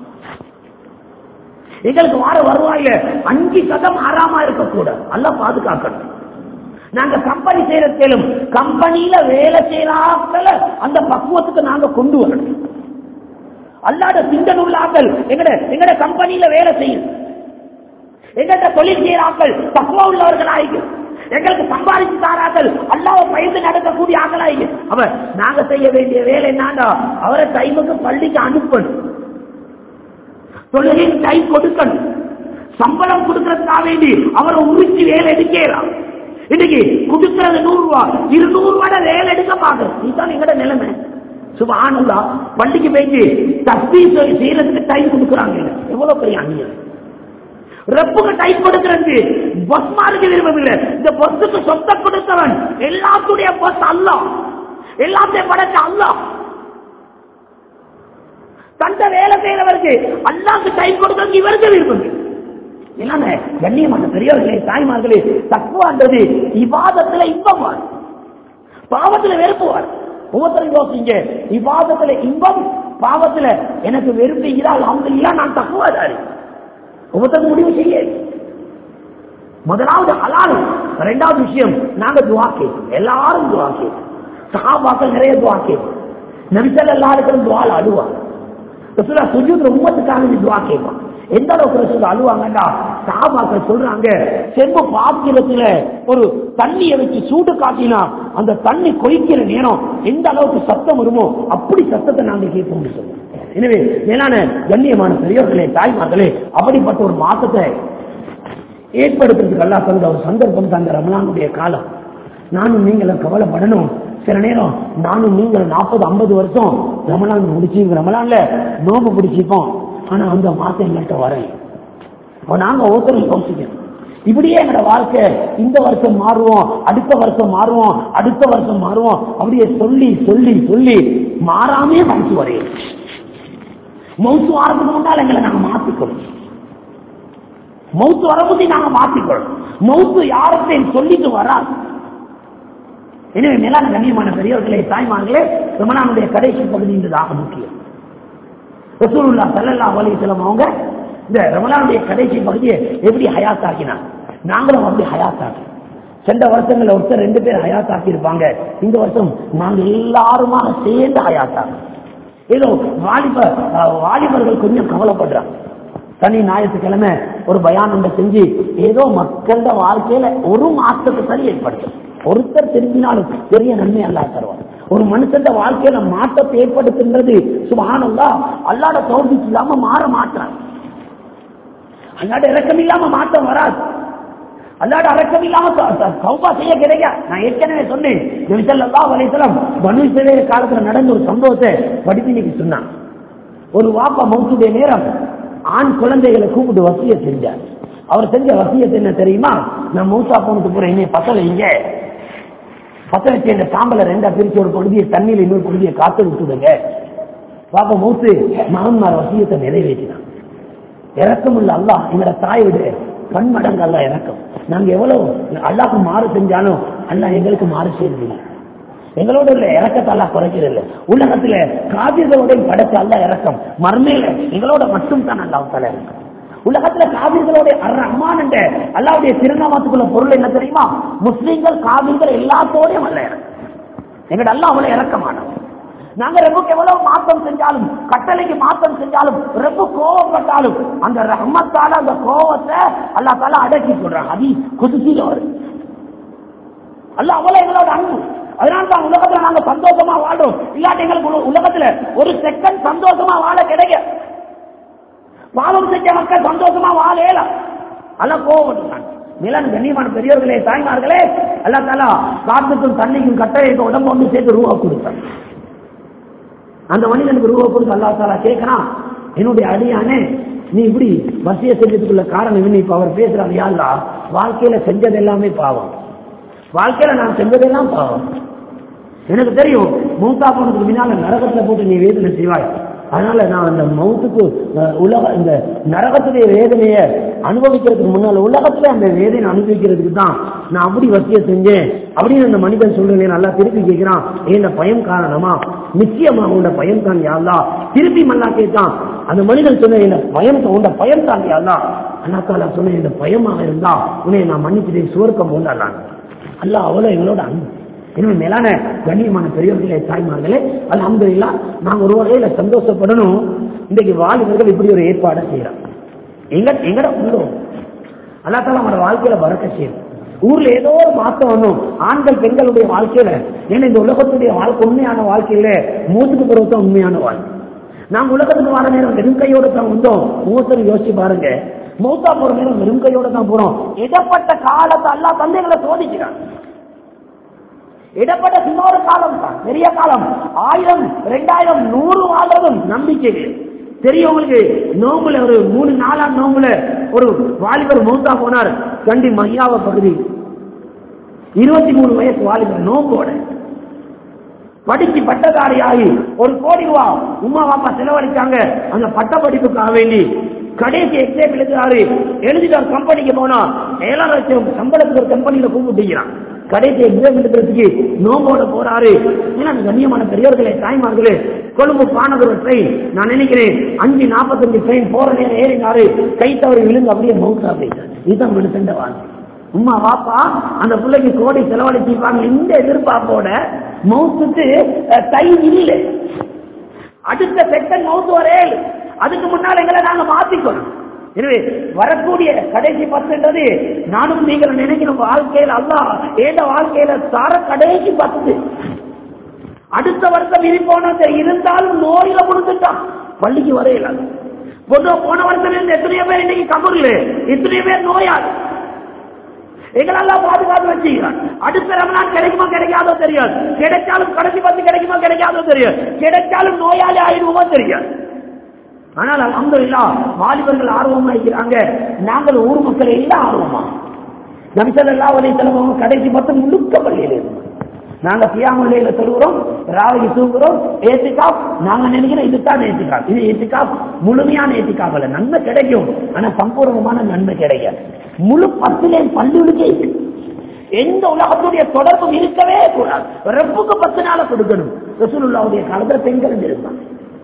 எங்களுக்கு வார வருவாயில அஞ்சு சதம் ஆறாமா இருக்கக்கூடாது நல்லா பாதுகாக்கணும் நாங்க கம்பெனி செய்யறதும் கம்பெனியில வேலை செய்யறாங்கள அந்த பக்குவத்துக்கு நாங்க கொண்டு வரணும் அல்லாத சிந்தனுள்ளாக்கள் எங்கட எங்கட கம்பெனியில வேலை செய்யும் எங்கள்கிட்ட தொழில் செய்யறாக்கள் பக்குவ உள்ளவர்கள் ஆயிக்கும் எங்களுக்கு சம்பாதிச்சு தாராக்கள் அல்லாவை பயந்து நடக்கக்கூடிய ஆகலாயிங்க அவர் நாங்க செய்ய வேண்டிய வேலை என்னடா அவரை டைமுக்கு பள்ளிக்கு அனுப்பணும் தொழிலின் கை கொடுக்கணும் சம்பளம் கொடுக்கறதுக்காக வேண்டி அவரை உரிச்சு வேலை எடுக்கலாம் இன்னைக்கு கொடுக்கறது நூறு ரூபா இருநூறு ரூபாய் வேலை எடுக்க பாக்குறோம் இதுதான் எங்கட நிலைமை சுபானந்தா பள்ளிக்கு போயிட்டு தப்பி செய்யறதுக்கு டைம் கொடுக்குறாங்க எவ்வளவு பெரிய அந்நியம் ரப்புக்கு டைம் கொடுக்கிறது பஸ்மாருக்கு விருப்பம் இல்லை இந்த பஸ்ஸுக்கு சொத்த கொடுத்தவன் எல்லாத்துடைய பஸ் அல்ல எல்லாத்தையும் படைச்ச அல்ல தந்த வேலை செய்யறவருக்கு அல்லாக்கு டைம் கொடுக்கறதுக்கு இவருக்கு விருப்பம் என்னங்க கண்ணியமான பெரியவர்களே தாய்மார்களே தக்குவான்றது இவாதத்துல இன்பம் பாவத்துல வெறுப்புவார் ஒவ்வொருத்தரும் யோசிங்க இவாதத்துல இன்பம் பாவத்துல எனக்கு வெறுப்பு இதால் அவங்க நான் தக்குவாதாரி ஒவ்வொருத்தரும் முடிவு செய்ய முதலாவது ஹலால் ரெண்டாவது விஷயம் நாங்க துவா கேட்போம் எல்லாரும் துவா கேட்போம் சகாபாக்கள் நிறைய துவா கேட்போம் நபிசல் எல்லாருக்கும் துவால் அழுவாங்க ரசூலா சுஜூத் உம்மத்துக்காக நீ துவா கேட்பான் எந்த அளவுக்கு ரசூலா அழுவாங்கடா சஹாபாக்கள் சொல்றாங்க செம்பு பாத்திரத்துல ஒரு தண்ணியை வச்சு சூடு காட்டினா அந்த தண்ணி கொதிக்கிற நேரம் எந்த அளவுக்கு சத்தம் வருமோ அப்படி சத்தத்தை நாங்க கேட்போம்னு சொல்லுவோம் எனவே மேலான கண்ணியமான பெரியவர்களே தாய்மார்களே அப்படிப்பட்ட ஒரு மாற்றத்தை ஏற்படுத்துறதுக்கு அல்லா தந்த ஒரு சந்தர்ப்பம் தந்த ரமலானுடைய காலம் நானும் நீங்களும் கவலைப்படணும் சில நேரம் நானும் நீங்களும் நாற்பது ஐம்பது வருஷம் ரமலான் முடிச்சு ரமலான்ல நோம்பு பிடிச்சிப்போம் ஆனா அந்த மாசம் எங்கள்கிட்ட வரேன் அப்ப நாங்க ஒவ்வொருத்தரும் யோசிக்கணும் இப்படியே எங்களோட வாழ்க்கை இந்த வருஷம் மாறுவோம் அடுத்த வருஷம் மாறுவோம் அடுத்த வருஷம் மாறுவோம் அப்படியே சொல்லி சொல்லி சொல்லி மாறாமே மவுத்து வரையும் மவுத்து வாரத்துக்கு முன்னால் எங்களை நாங்க மாத்திக்கணும் மவுத்து வரபோது நாங்க மாத்திக்கணும் மவுத்து யார்கிட்டையும் சொல்லிட்டு வராது எனவே மேலான கண்ணியமான பெரியவர்களே தாய்மார்களே ரமணானுடைய கடைசி பகுதி என்றதாக முக்கியம் ரசூலுல்லா சல்லல்லாஹு அலைஹி வஸல்லம் அவங்க இந்த ரமலானுடைய கடைசி பகுதியை எப்படி ஹயாத் ஆக்கினாங்க நாங்களும் அப்படி ஹயாத் ஆக்கி சென்ற வருஷங்கள்ல ஒருத்தர் ரெண்டு பேர் ஹயாத் ஆக்கி இருப்பாங்க இந்த வருஷம் நாங்க எல்லாருமாக சேர்ந்து ஹயாத் ஆக்கணும் ஏதோ வாலிப அஹ், வாலிபர்கள் கொஞ்சம் கவலைப்படுறாங்க சனி ஞாயிற்றுக்கிழமை ஒரு பயானண்டை செஞ்சு ஏதோ மக்களோட வாழ்க்கையில ஒரு மாற்றத்தை சரி ஏற்படுத்தும் ஒருத்தர் திரும்பினாலும் பெரிய நன்மை அல்லா தருவார் ஒரு மனுஷன் வாழ்க்கையில மாற்றத்தை ஏற்படுத்துன்றது சுபஹானல்லா அல்லாட தோல்விக்கு இல்லாம மாற மாற்றான் அல்லாட இறக்கம் இல்லாம மாற்றம் வராது அல்லாட இறக்கம் இல்லாம த- த- தௌபா செய்ய கிடைக்க நான் ஏற்கனவே சொன்னேன் நபிசல்லா வலைத்தலம் பனு இஸ்ரவேல் காலத்துல நடந்த ஒரு சம்பவத்தை படிப்பினைக்கு சொன்னான் ஒரு வாப்பா மௌத்துடைய நேரம் ஆண் குழந்தைகளை கூப்பிட்டு வசிய செஞ்சார் அவர் செஞ்ச வசியத்தை என்ன தெரியுமா நான் மௌத்தா போனதுக்கு போறேன் இனி பத்தல இங்க பத்த வச்சு இந்த சாம்பலை ரெண்டா பிரிச்சு ஒரு பகுதியை தண்ணியில இன்னொரு பகுதியை காத்து விட்டுடுங்க பாப்பா மௌத்து மகன்மார் வசியத்தை நிறைவேற்றினான் இறக்கம் உள்ள அல்லாஹ் எங்களோட தாய் விட பன்மடங்கு அல்ல இறக்கம் நாங்க எவ்வளவு அல்லாஹ்க்கு மாறு செஞ்சாலும் அல்லாஹ் எங்களுக்கு மாறு செய்யறதில்லை எங்களோட உள்ள இறக்கத்தை அல்லாஹ் குறைக்கிறது உலகத்துல காவிர்களோட படைச்ச அல்லாஹ் இறக்கம் மர்மையில எங்களோட மட்டும் தான் அல்லாஹ் தலை இறக்கம் உலகத்துல காவிர்களோட அம்மான் என்ற அல்லாவுடைய திருநாமத்துக்குள்ள பொருள் என்ன தெரியுமா முஸ்லிம்கள் காவிர்கள் எல்லாத்தோடையும் அல்ல இறக்கம் எங்கட அல்லாஹ் அவ்வளவு இறக்கமானவன் நாங்க ரெப்புக்கு எவ்வளவு மாற்றம் செஞ்சாலும் கட்டளைக்கு மாற்றம் செஞ்சாலும் ரெப்பு கோவப்பட்டாலும் அந்த ரஹ்மத்தால அந்த கோவத்தை அல்லா தால அடக்கி சொல்றாங்க அதி குதிசில வரும் அல்ல அவ்வளவு எங்களோட அன்பு அதனால தான் உலகத்துல நாங்க சந்தோஷமா வாழ்றோம் இல்லாட்டி எங்களுக்கு உல- உலகத்துல ஒரு செகண்ட் சந்தோஷமா வாழ கிடைக்க பாவம் செஞ்ச மக்கள் சந்தோஷமா வாழல அல்ல கோவப்பட்டுட்டாங்க நிலன் கண்ணியமான பெரியவர்களே தாய்மார்களே அல்லா தாலா காத்துக்கும் தண்ணிக்கும் கட்டளைக்கும் உடம்பு ஒன்று சேர்த்து ரூபா கொடுத்தாங்க அந்த மனிதனுக்கு ரூபா கொடுத்து அல்லா தாலா கேட்கறான் என்னுடைய அடியானே நீ இப்படி வசிய செஞ்சதுக்குள்ள காரணம் என்ன இப்ப அவர் பேசுறாரு யாருலா வாழ்க்கையில செஞ்சது எல்லாமே பாவம் வாழ்க்கையில நான் செஞ்சதெல்லாம் பாவம் எனக்கு தெரியும் மூத்தா போனதுக்கு முன்னால நரகத்துல போட்டு நீ வேதனை செய்வாய் அதனால நான் அந்த மௌத்துக்கு அஹ், உலக இந்த நரகத்துடைய வேதனையை அனுபவிக்கிறதுக்கு முன்னால உலகத்துல அந்த வேதனை அனுபவிக்கிறதுக்கு தான் நான் அப்படி வசிய செஞ்சேன் அப்படின்னு அந்த மனிதன் சொல்றேன் நல்லா திருப்பி கேட்கிறான் "ஏன் இந்த பயம் காரணமா நிச்சயமா உண்ட பயம் தான் யாழ்லா திருப்பி மல்லா கேட்டான் அந்த மனிதன் சொன்ன இந்த பயம் உண்ட பயம் தான் யாழ்லா அண்ணா தாலா சொன்ன இந்த பயமாக இருந்தா உன்னை நான் மன்னிச்சுட்டு சுவர்க்கம் போண்டான் அல்லாஹ் அவ்வளவு எங்களோட அன்பு எனவே மேலான கண்ணியமான பெரியவர்களே தாய்மார்களே அல்ஹம்துலில்லா நாங்க ஒரு வகையில சந்தோஷப்படணும் இன்றைக்கு வாலிபர்கள் இப்படி ஒரு ஏற்பாடை செய்யறோம் எங்க எங்கட உள்ளோம் அல்லா தால அவனோட வாழ்க்கையில வரக்க செய்யும் ஊர்ல ஏதோ ஒரு மாற்றம் வரும் ஆண்கள் பெண்களுடைய வாழ்க்கையில ஏன்னா இந்த உலகத்துடைய வாழ்க்கை உண்மையான வாழ்க்கையில மூச்சுக்கு பிறகு தான் உண்மையான வாழ்க்கை நாங்க உலகத்துக்கு வர நேரம் வெறும் கையோட தான் வந்தோம் ஒவ்வொருத்தரும் யோசிச்சு பாருங்க மூத்தா போற நேரம் வெறும் கையோட தான் போறோம் இடப்பட்ட காலத்தை அல்லா தந்தைகளை சோதிக்கிறான் இடப்பட்ட சின்ன ஒரு காலம் தான் பெரிய காலம் ஆயிரம் ரெண்டாயிரம் நூறு வாழ்றதும் நம்பிக்கை தெரியும் உங்களுக்கு நோம்புல ஒரு மூணு நாலாம் நோம்புல ஒரு வாலிபர் மௌத்தா போனார் கண்டி மையாவ பகுதி இருபத்தி மூணு வயசு வாலிபர் நோம்போட படிச்சு பட்டதாரியாகி ஒரு கோடி ரூபா உமா பாப்பா செலவழிச்சாங்க அந்த பட்ட படிப்புக்காக வேண்டி கடைசி எக்ஸாம் எழுதுறாரு எழுதிட்டு ஒரு கம்பெனிக்கு போனா ஏழாயிரம் லட்சம் சம்பளத்துக்கு ஒரு கம்பெனியில கூப்பிட்டுக்கிறான் கடைசி எக்ஸாம் எழுதுறதுக்கு நோம்போட போறாரு ஏன்னா கண்ணியமான பெரியவர்களே தாய்மார்களே கொழும்பு பானகர் ட்ரெயின் நான் நினைக்கிறேன் அஞ்சு நாற்பத்தஞ்சு ட்ரெயின் போற நேரம் ஏறினாரு கை தவறி விழுந்து அப்படியே மவுத்தா போயிட்டார் இதுதான் விழுந்த வாழ்க்கை உமா வாப்பா அந்த பிள்ளைக்கு கோடி செலவழிச்சிருப்பாங்க இந்த எதிர்பார்ப்போட மவுத்துக்கு அஹ், தை இல்லை அடுத்த செகண்ட் மவுத்து வரே அதுக்கு முன்னால் எங்களை நாங்க மாத்திக்கணும் எனவே வரக்கூடிய கடைசி பத்துன்றது நானும் நீங்கள் நினைக்கணும் வாழ்க்கையில் அல்லாஹ் ஏத வாழ்க்கையில தர கடைசி பத்து அடுத்த வருஷம் இருப்போன இருந்தாலும் நோயில முடிஞ்சுட்டான் பள்ளிக்கு வரையில பொதுவா போன வருஷம் இருந்து எத்தனையோ பேர் இன்னைக்கு கபூர்ல எத்தனையோ பேர் நோயாளி எங்களெல்லாம் பாதுகாத்து வச்சுக்கிறான் அடுத்த ரமணான் கிடைக்குமா கிடைக்காதோ தெரியாது கிடைச்சாலும் கடைசி பத்து கிடைக்குமா கிடைக்காதோ தெரியாது கிடைச்சாலும் நோயாளி ஆயிடுவோமோ தெரியாது ஆனால் அல்ஹம்துலில்லா வாலிபர்கள் ஆர்வமா இருக்கிறாங்க நாங்கள் ஊர் மக்கள் எல்லாம் ஆர்வமா நம்சல்லா உதவி செலவங்க கடைசி பத்து முழுக்க பள்ளியில் இருந்தோம் நாங்க பியாமுல்லையில சொல்லுகிறோம் ராவைக்கு தூங்குறோம் ஏத்திக்காப் நாங்க நினைக்கிறோம் இதுதான் ஏத்திக்காப் இது ஏத்திக்காப் முழுமையான ஏத்திக்காப் அல்ல நன்மை கிடைக்கும் ஆனா சம்பூர்ணமான நன்மை கிடைக்காது முழு பத்திலே பள்ளிகளுக்கே இருக்கு. எந்த உலகத்துடைய தொடர்பும் இருக்கவே கூடாது ரெப்புக்கு பத்து நாள கொடுக்கணும் ரசூலுல்லாவுடைய காலத்துல பெண்கள் இருந்தாங்க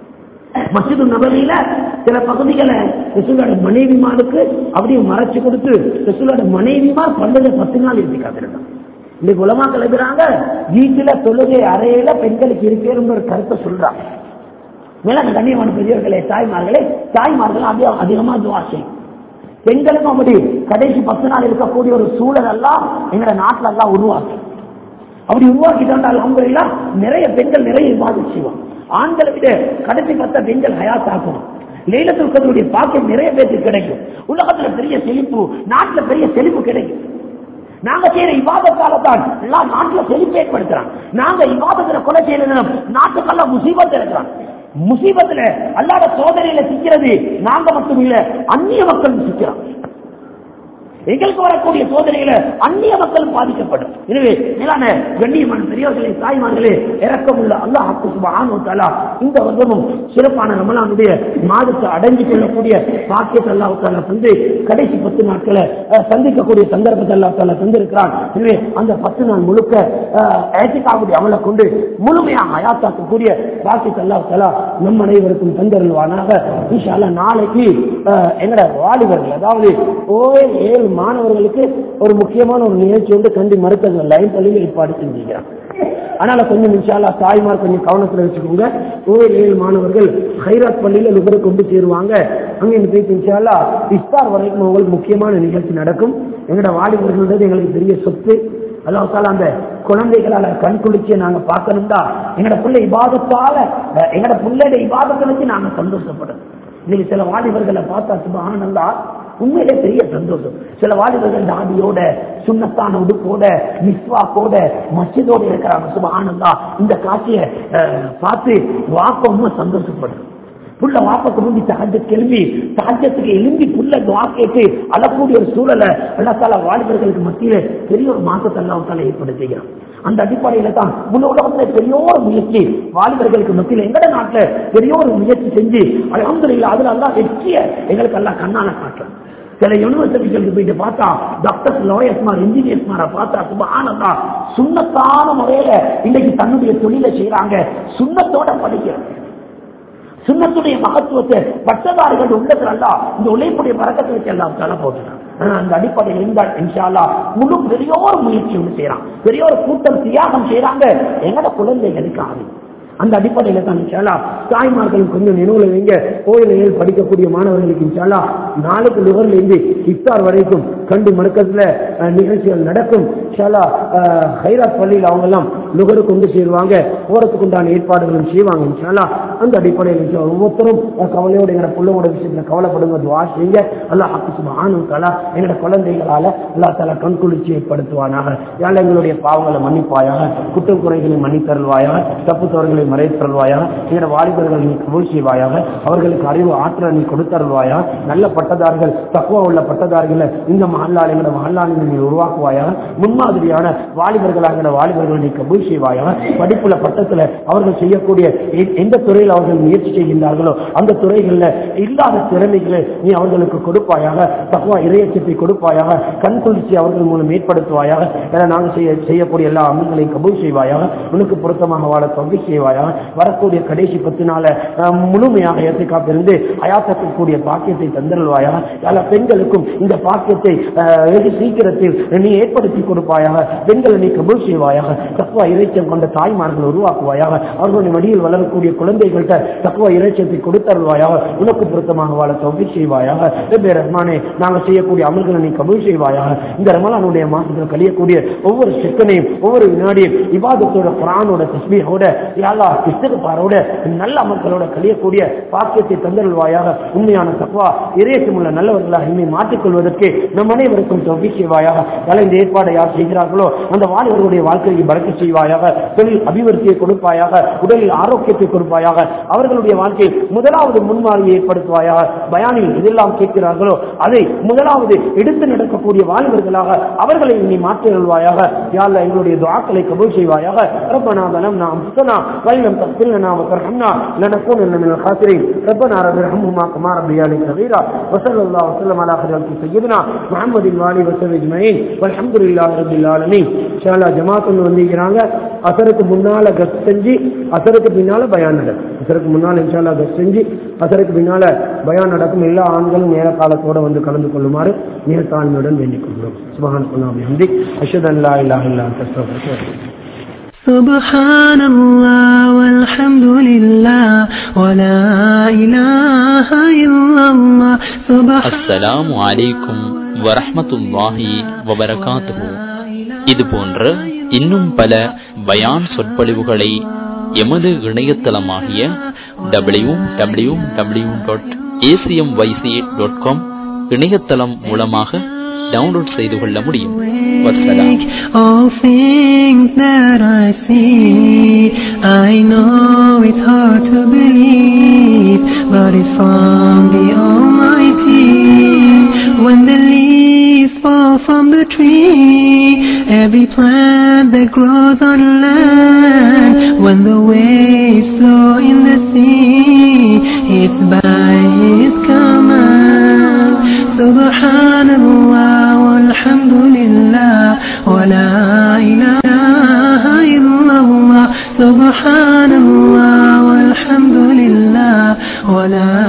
மசிது நபரியில சில பகுதிகளை ரசூலோட மனைவிமாருக்கு அப்படியே மறைச்சு கொடுத்து ரசூலோட மனைவிமார் பன்னெண்டு பத்து நாள் இருந்து காத்திருந்தாங்க இன்னைக்கு உலமாக்கள் எழுதுறாங்க வீட்டுல தொழுகை அறையில பெண்களுக்கு இருக்கேன்னு ஒரு கருத்தை சொல்றாங்க மேலான கண்ணியமான பெரியவர்களே தாய்மார்களே தாய்மார்கள் அதிகம் அதிகமா துவா செய்யும் பெண்களுக்கும் அப்படி கடைசி பத்து நாள் இருக்கக்கூடிய ஒரு சூழல் எல்லாம் எங்களோட நாட்டுல எல்லாம் உருவாக்கி அப்படி உருவாக்கிட்டால் அலமதுல்லா நிறைய பெண்கள் நிறைய விவாதம் செய்வோம் ஆண்களை விட கடைசி பத்த பெண்கள் ஹயாத்தாக்கணும் லைலத்துல் கதருடைய பாக்கியம் நிறைய பேருக்கு கிடைக்கும் உலகத்துல பெரிய செழிப்பு நாட்டுல பெரிய செழிப்பு கிடைக்கும் நாங்க செய்யற இவாதத்தால தான் எல்லா நாட்டுல செழிப்பு ஏற்படுத்துறாங்க நாங்க இவாதத்துல கொலை செய்யறது நாட்டுக்கெல்லாம் முசீபத் இருக்கிறான் முசீபத்துல அல்லாத சோதனையில சிக்கிறது நாங்க மட்டும் இல்ல அந்நிய மக்கள் சிக்கிறான் எங்களுக்கு வரக்கூடிய சோதனையில அந்நிய மக்களும் பாதிக்கப்படும் எனவே மேலான கண்ணியமான பெரியவர்களே தாய்மார்களே இறக்கமுள்ள அல்லாஹ் சுபஹானஹு இந்த வருடமும் சிறப்பான ரமலானுடைய மாதத்தை அடைஞ்சு கொள்ளக்கூடிய பாக்கியத்தை அல்லாஹ் தாலா தந்து கடைசி பத்து நாட்களை அஹ், சந்திக்கக்கூடிய சந்தர்ப்பத்தை அல்லாஹ் தாலா தந்திருக்கிறான் எனவே அந்த பத்து நாள் முழுக்க ஏசிக்காவுடைய அமலை கொண்டு முழுமையாக அயாத்தாக்கக்கூடிய பாக்கியத்தை அல்லாஹ் தாலா நம் அனைவருக்கும் தந்தருள்வானாக இன்ஷா அல்லாஹ் நாளைக்கு அஹ், எங்கட வாலிபர்கள் அதாவது ஓஏ ஏழு மாணவர்களுக்கு ஒரு முக்கியமான ஒரு நிகழ்ச்சி வந்து கண்டி மறுத்தது லைன் பள்ளியில் ஏற்பாடு செஞ்சுக்கிறான் அதனால கொஞ்சம் இன்ஷால்லா தாய்மார் கொஞ்சம் கவனத்தில் வச்சுக்கோங்க ஓஏ ஏழு மாணவர்கள் ஹைராத் பள்ளியில் லுகரை கொண்டு சேருவாங்க அங்க இருந்து போயிட்டு இன்ஷால்லா இஃப்தார் வரைக்கும் அவங்களுக்கு முக்கியமான நிகழ்ச்சி நடக்கும் எங்கட வாலிபர்கள்ன்றது எங்களுக்கு பெரிய சொத்து அல்லாஹால அந்த குழந்தைகளால கண் குளிச்சு நாங்க பார்க்கணும்டா எங்கட பிள்ளை இபாதத்தால அஹ், எங்கட பிள்ளையோட இபாதத்தை வச்சு நாங்க சந்தோஷப்படணும் இன்னைக்கு சில வாலிபர்களை பார்த்தா சுபஹானல்லா உண்மையிலே பெரிய சந்தோஷம் சில வாலிபர்கள் தாடியோட சுண்ணத்தான உடுப்போட மிஸ்வாக்கோட மஸ்ஜிதோட இருக்கிறாங்க சுபஹானல்லா இந்த காட்சியை அஹ், பார்த்து வாப்ப உண்மை சந்தோஷப்படுறோம் புள்ள வாப்பக்கு முந்தி தகஜ கிளம்பி தகஜத்துக்கு எலும்பி புள்ள துவா கேட்டு அழக்கூடிய ஒரு சூழலை எல்லாத்தால வாலிபர்களுக்கு மத்தியில பெரிய ஒரு மாற்றத்தை எல்லாத்தால ஏற்படுத்துகிறான் அந்த அடிப்படையில தான் முழு உலகத்துல பெரிய ஒரு முயற்சி வாலிபர்களுக்கு மத்தியில எங்கட நாட்டுல பெரிய ஒரு முயற்சி செஞ்சு அலமதுல அதுல எல்லாம் வெற்றிய எங்களுக்கு எல்லாம் கண்ணால காட்டுறோம் சில யூனிவர்சிட்டிகளுக்கு போயிட்டு பார்த்தா டாக்டர்ஸ் லாயர்ஸ்மார் இன்ஜினியர்ஸ்மார பார்த்தா சுபஹானல்லா சுண்ணத்தான முறையில இன்னைக்கு தன்னுடைய தொழிலை செய்யறாங்க சுண்ணத்தோட படிக்கிறாங்க சுண்ணத்துடைய மகத்துவத்தை பட்டதாரிகள் உள்ளத்துல அல்ல இந்த உழைப்புடைய பறக்கத்தை வச்சு எல்லாம் தலை போட்டுட்டான் ஆனா அந்த அடிப்படையில் இருந்தால் இன்ஷால்லா முழு பெரிய ஒரு முயற்சி ஒன்று செய்யறான் பெரிய ஒரு கூட்டம் தியாகம் செய்யறாங்க எங்கட குழந்தைகளுக்கு ஆவி அந்த அடிப்படையில தான் இன்ஷால்லா தாய்மார்களும் கொஞ்சம் நினைவுல வைங்க கோயில்கள் படிக்கக்கூடிய மாணவர்களுக்கு இன்ஷால்லா நாளைக்கு லுகர்ல இருந்து இஃப்தார் வரைக்கும் கண்டு மறுக்கத்துல அஹ், நிகழ்ச்சிகள் நடக்கும் இன்ஷால்லா அஹ், ஹைராத் பள்ளியில் அவங்க எல்லாம் லுகரு கொண்டு சேருவாங்க போறதுக்கு உண்டான ஏற்பாடுகளும் செய்வாங்க இன்ஷால்லா அந்த அடிப்படையில் நிச்சயம் ஒவ்வொருத்தரும் அஹ், கவலையோட எங்களோட பிள்ளையோட விஷயத்துல கவலைப்படுங்க துவா செய்யுங்க அல்லாஹ் சுப்ஹானஹு வ தஆலா எங்களோட குழந்தைகளால அல்லாஹ் தஆலா கண்குளிர்ச்சி ஏற்படுத்துவானாக யாழ் எங்களுடைய பாவங்களை மன்னிப்பாயாக குற்றம் குறைகளை மன்னித்தருள்வாயாக தப்பு தவறுகளை மறைத்தருள்வாயாக எங்களோட வாலிபர்கள் நீ கபூல் செய்வாயாக அவர்களுக்கு அறிவு ஆற்றல் நீ கொடுத்தருள்வாயாக நல்ல பட்டதாரிகள் தக்குவா உள்ள பட்டதாரிகளை இந்த மகல்லால் எங்களோட மகல்லால் நீ உருவாக்குவாயாக முன்மாதிரியான வாலிபர்களாக எங்களோட வாலிபர்கள் நீ கபூல் செய்வாயாக படிப்புல பட்டத்துல அவர்கள் செய்யக்கூடிய எ- எந்த துறையில் அவர்கள் முயற்சி செய்கின்றார்களோ அந்த துறைகளில் இல்லாத திறமைகளை நீ அவர்களுக்கு கொடுப்பாயாக தக்குவா இறையச்சத்தை கொடுப்பாயாக கண் குளிர்ச்சி அவர்கள் மூலம் ஏற்படுத்துவாயாக என நாங்கள் செய்ய செய்யக்கூடிய எல்லா அமல்களையும் கபூல் செய்வாயாக உனக்கு பொருத்தமாக வாழ தொகை செய்வாயாக வரக்கூடிய கடைசி பத்து நாள அஹ், முழுமையாக ஏற்றுக்காப்பிருந்து அயாத்தக்கூடிய பாக்கியத்தை தந்தருள்வாயாக பல பெண்களுக்கும் இந்த பாக்கியத்தை அஹ், வெகு சீக்கிரத்தில் நீ ஏற்படுத்தி கொடுப்பாயாக பெண்களை நீ கபூல் செய்வாயாக தக்குவா இறைச்சம் கொண்ட தாய்மார்கள் உருவாக்குவாயாக அவர்களுடைய மடியில் வளரக்கூடிய குழந்தைகள்கிட்ட தக்குவா இறைச்சத்தை கொடுத்தருள்வாயாக உனக்கு பொருத்தமாக வாழ தொகை செய்வாயாக ரப்பே ரஹ்மானே நாங்கள் செய்யக்கூடிய அமல்களை நீ கபூல் செய்வாயாக இந்த ரமலானுடைய மாசத்தில் கழியக்கூடிய ஒவ்வொரு செகண்டையும் ஒவ்வொரு வினாடியும் இபாதத்தோட குரானோட தஸ்மீகோட யாழா இஸ்திகபாரோட நல்ல அமல்களோட கழியக்கூடிய பாக்கியத்தை தந்தருள்வாயாக உண்மையான தக்குவா இறையக்கம் உள்ள நல்லவர்களாக இனிமே மாற்றிக்கொள்வதற்கு நம் அனைவருக்கும் தொகை செய்வாயாக யாழ் இந்த ஏற்பாடை யார் செய்கிறார்களோ அந்த வாலிபர்களுடைய வாழ்க்கையை பறக்க செய்வாயாக தொழில் அபிவிருத்தியை கொடுப்பாயாக உடலில் ஆரோக்கியத்தை கொடுப்பாயாக அவர்களுடைய வாழ்க்கையில் முதலாவது முன்மாதிரியை ஏற்படுத்துவாயாக பயானில் எதெல்லாம் கேட்கிறார்களோ அதை முதலாவது எடுத்து நடக்கக்கூடிய வாலிபர்களாக அவர்களை நீ மாற்றியல்வாயாக யாழ்ல எங்களுடைய துஆக்களை கபூல் செய்வாயாக ربنا ظلمنا انفسنا وان لم تغفر لنا وترحمنا لنكونن من الخاسرين ربنا رب ارحمهما كما ربياني صغيرا وصلى الله وسلم على خير خلق سيدنا محمد وآله وسلم اجمعين والحمد لله رب العالمين ان شاء الله ஜமாத் ஒன்று வந்திருக்கிறாங்க அசருக்கு முன்னால கஸ்ட் செஞ்சு அசருக்கு பின்னால பயான் நடக்கும் அசருக்கு முன்னால இன்ஷால்லா கஸ்ட் செஞ்சு அசருக்கு பின்னால பயான் நடக்கும் எல்லா ஆண்களும் நேர காலத்தோட வந்து கலந்து கொள்ளுமாறு நேர தாழ்மையுடன் வேண்டிக் கொள்கிறோம் சுபஹான் சொல்லாமி ஹம்தி அஷத் அல்லா இல்லா இல்லா سبحان الله والحمد لله ولا إله إلا الله سبحان அஸ்ஸலாமு அலைக்கும் வரஹ்மத்துல்லாஹி வபரகாத்துஹு இது போன்ற இன்னும் பல பயான் சொற்பொழிவுகளை எமது இணையதளமாகிய W W W dot ACM YC dot com இணையதளம் மூலமாக டவுன்லோட் செய்து கொள்ள முடியும் வசலாம் All things that I see, I know it's hard to believe, but it's from the Almighty. When the leaves fall from the tree, every plant that grows on land, when the waves flow in the sea, it's by His command. سبحان الله والحمد لله ولا إله إلا الله سبحان الله والحمد لله ولا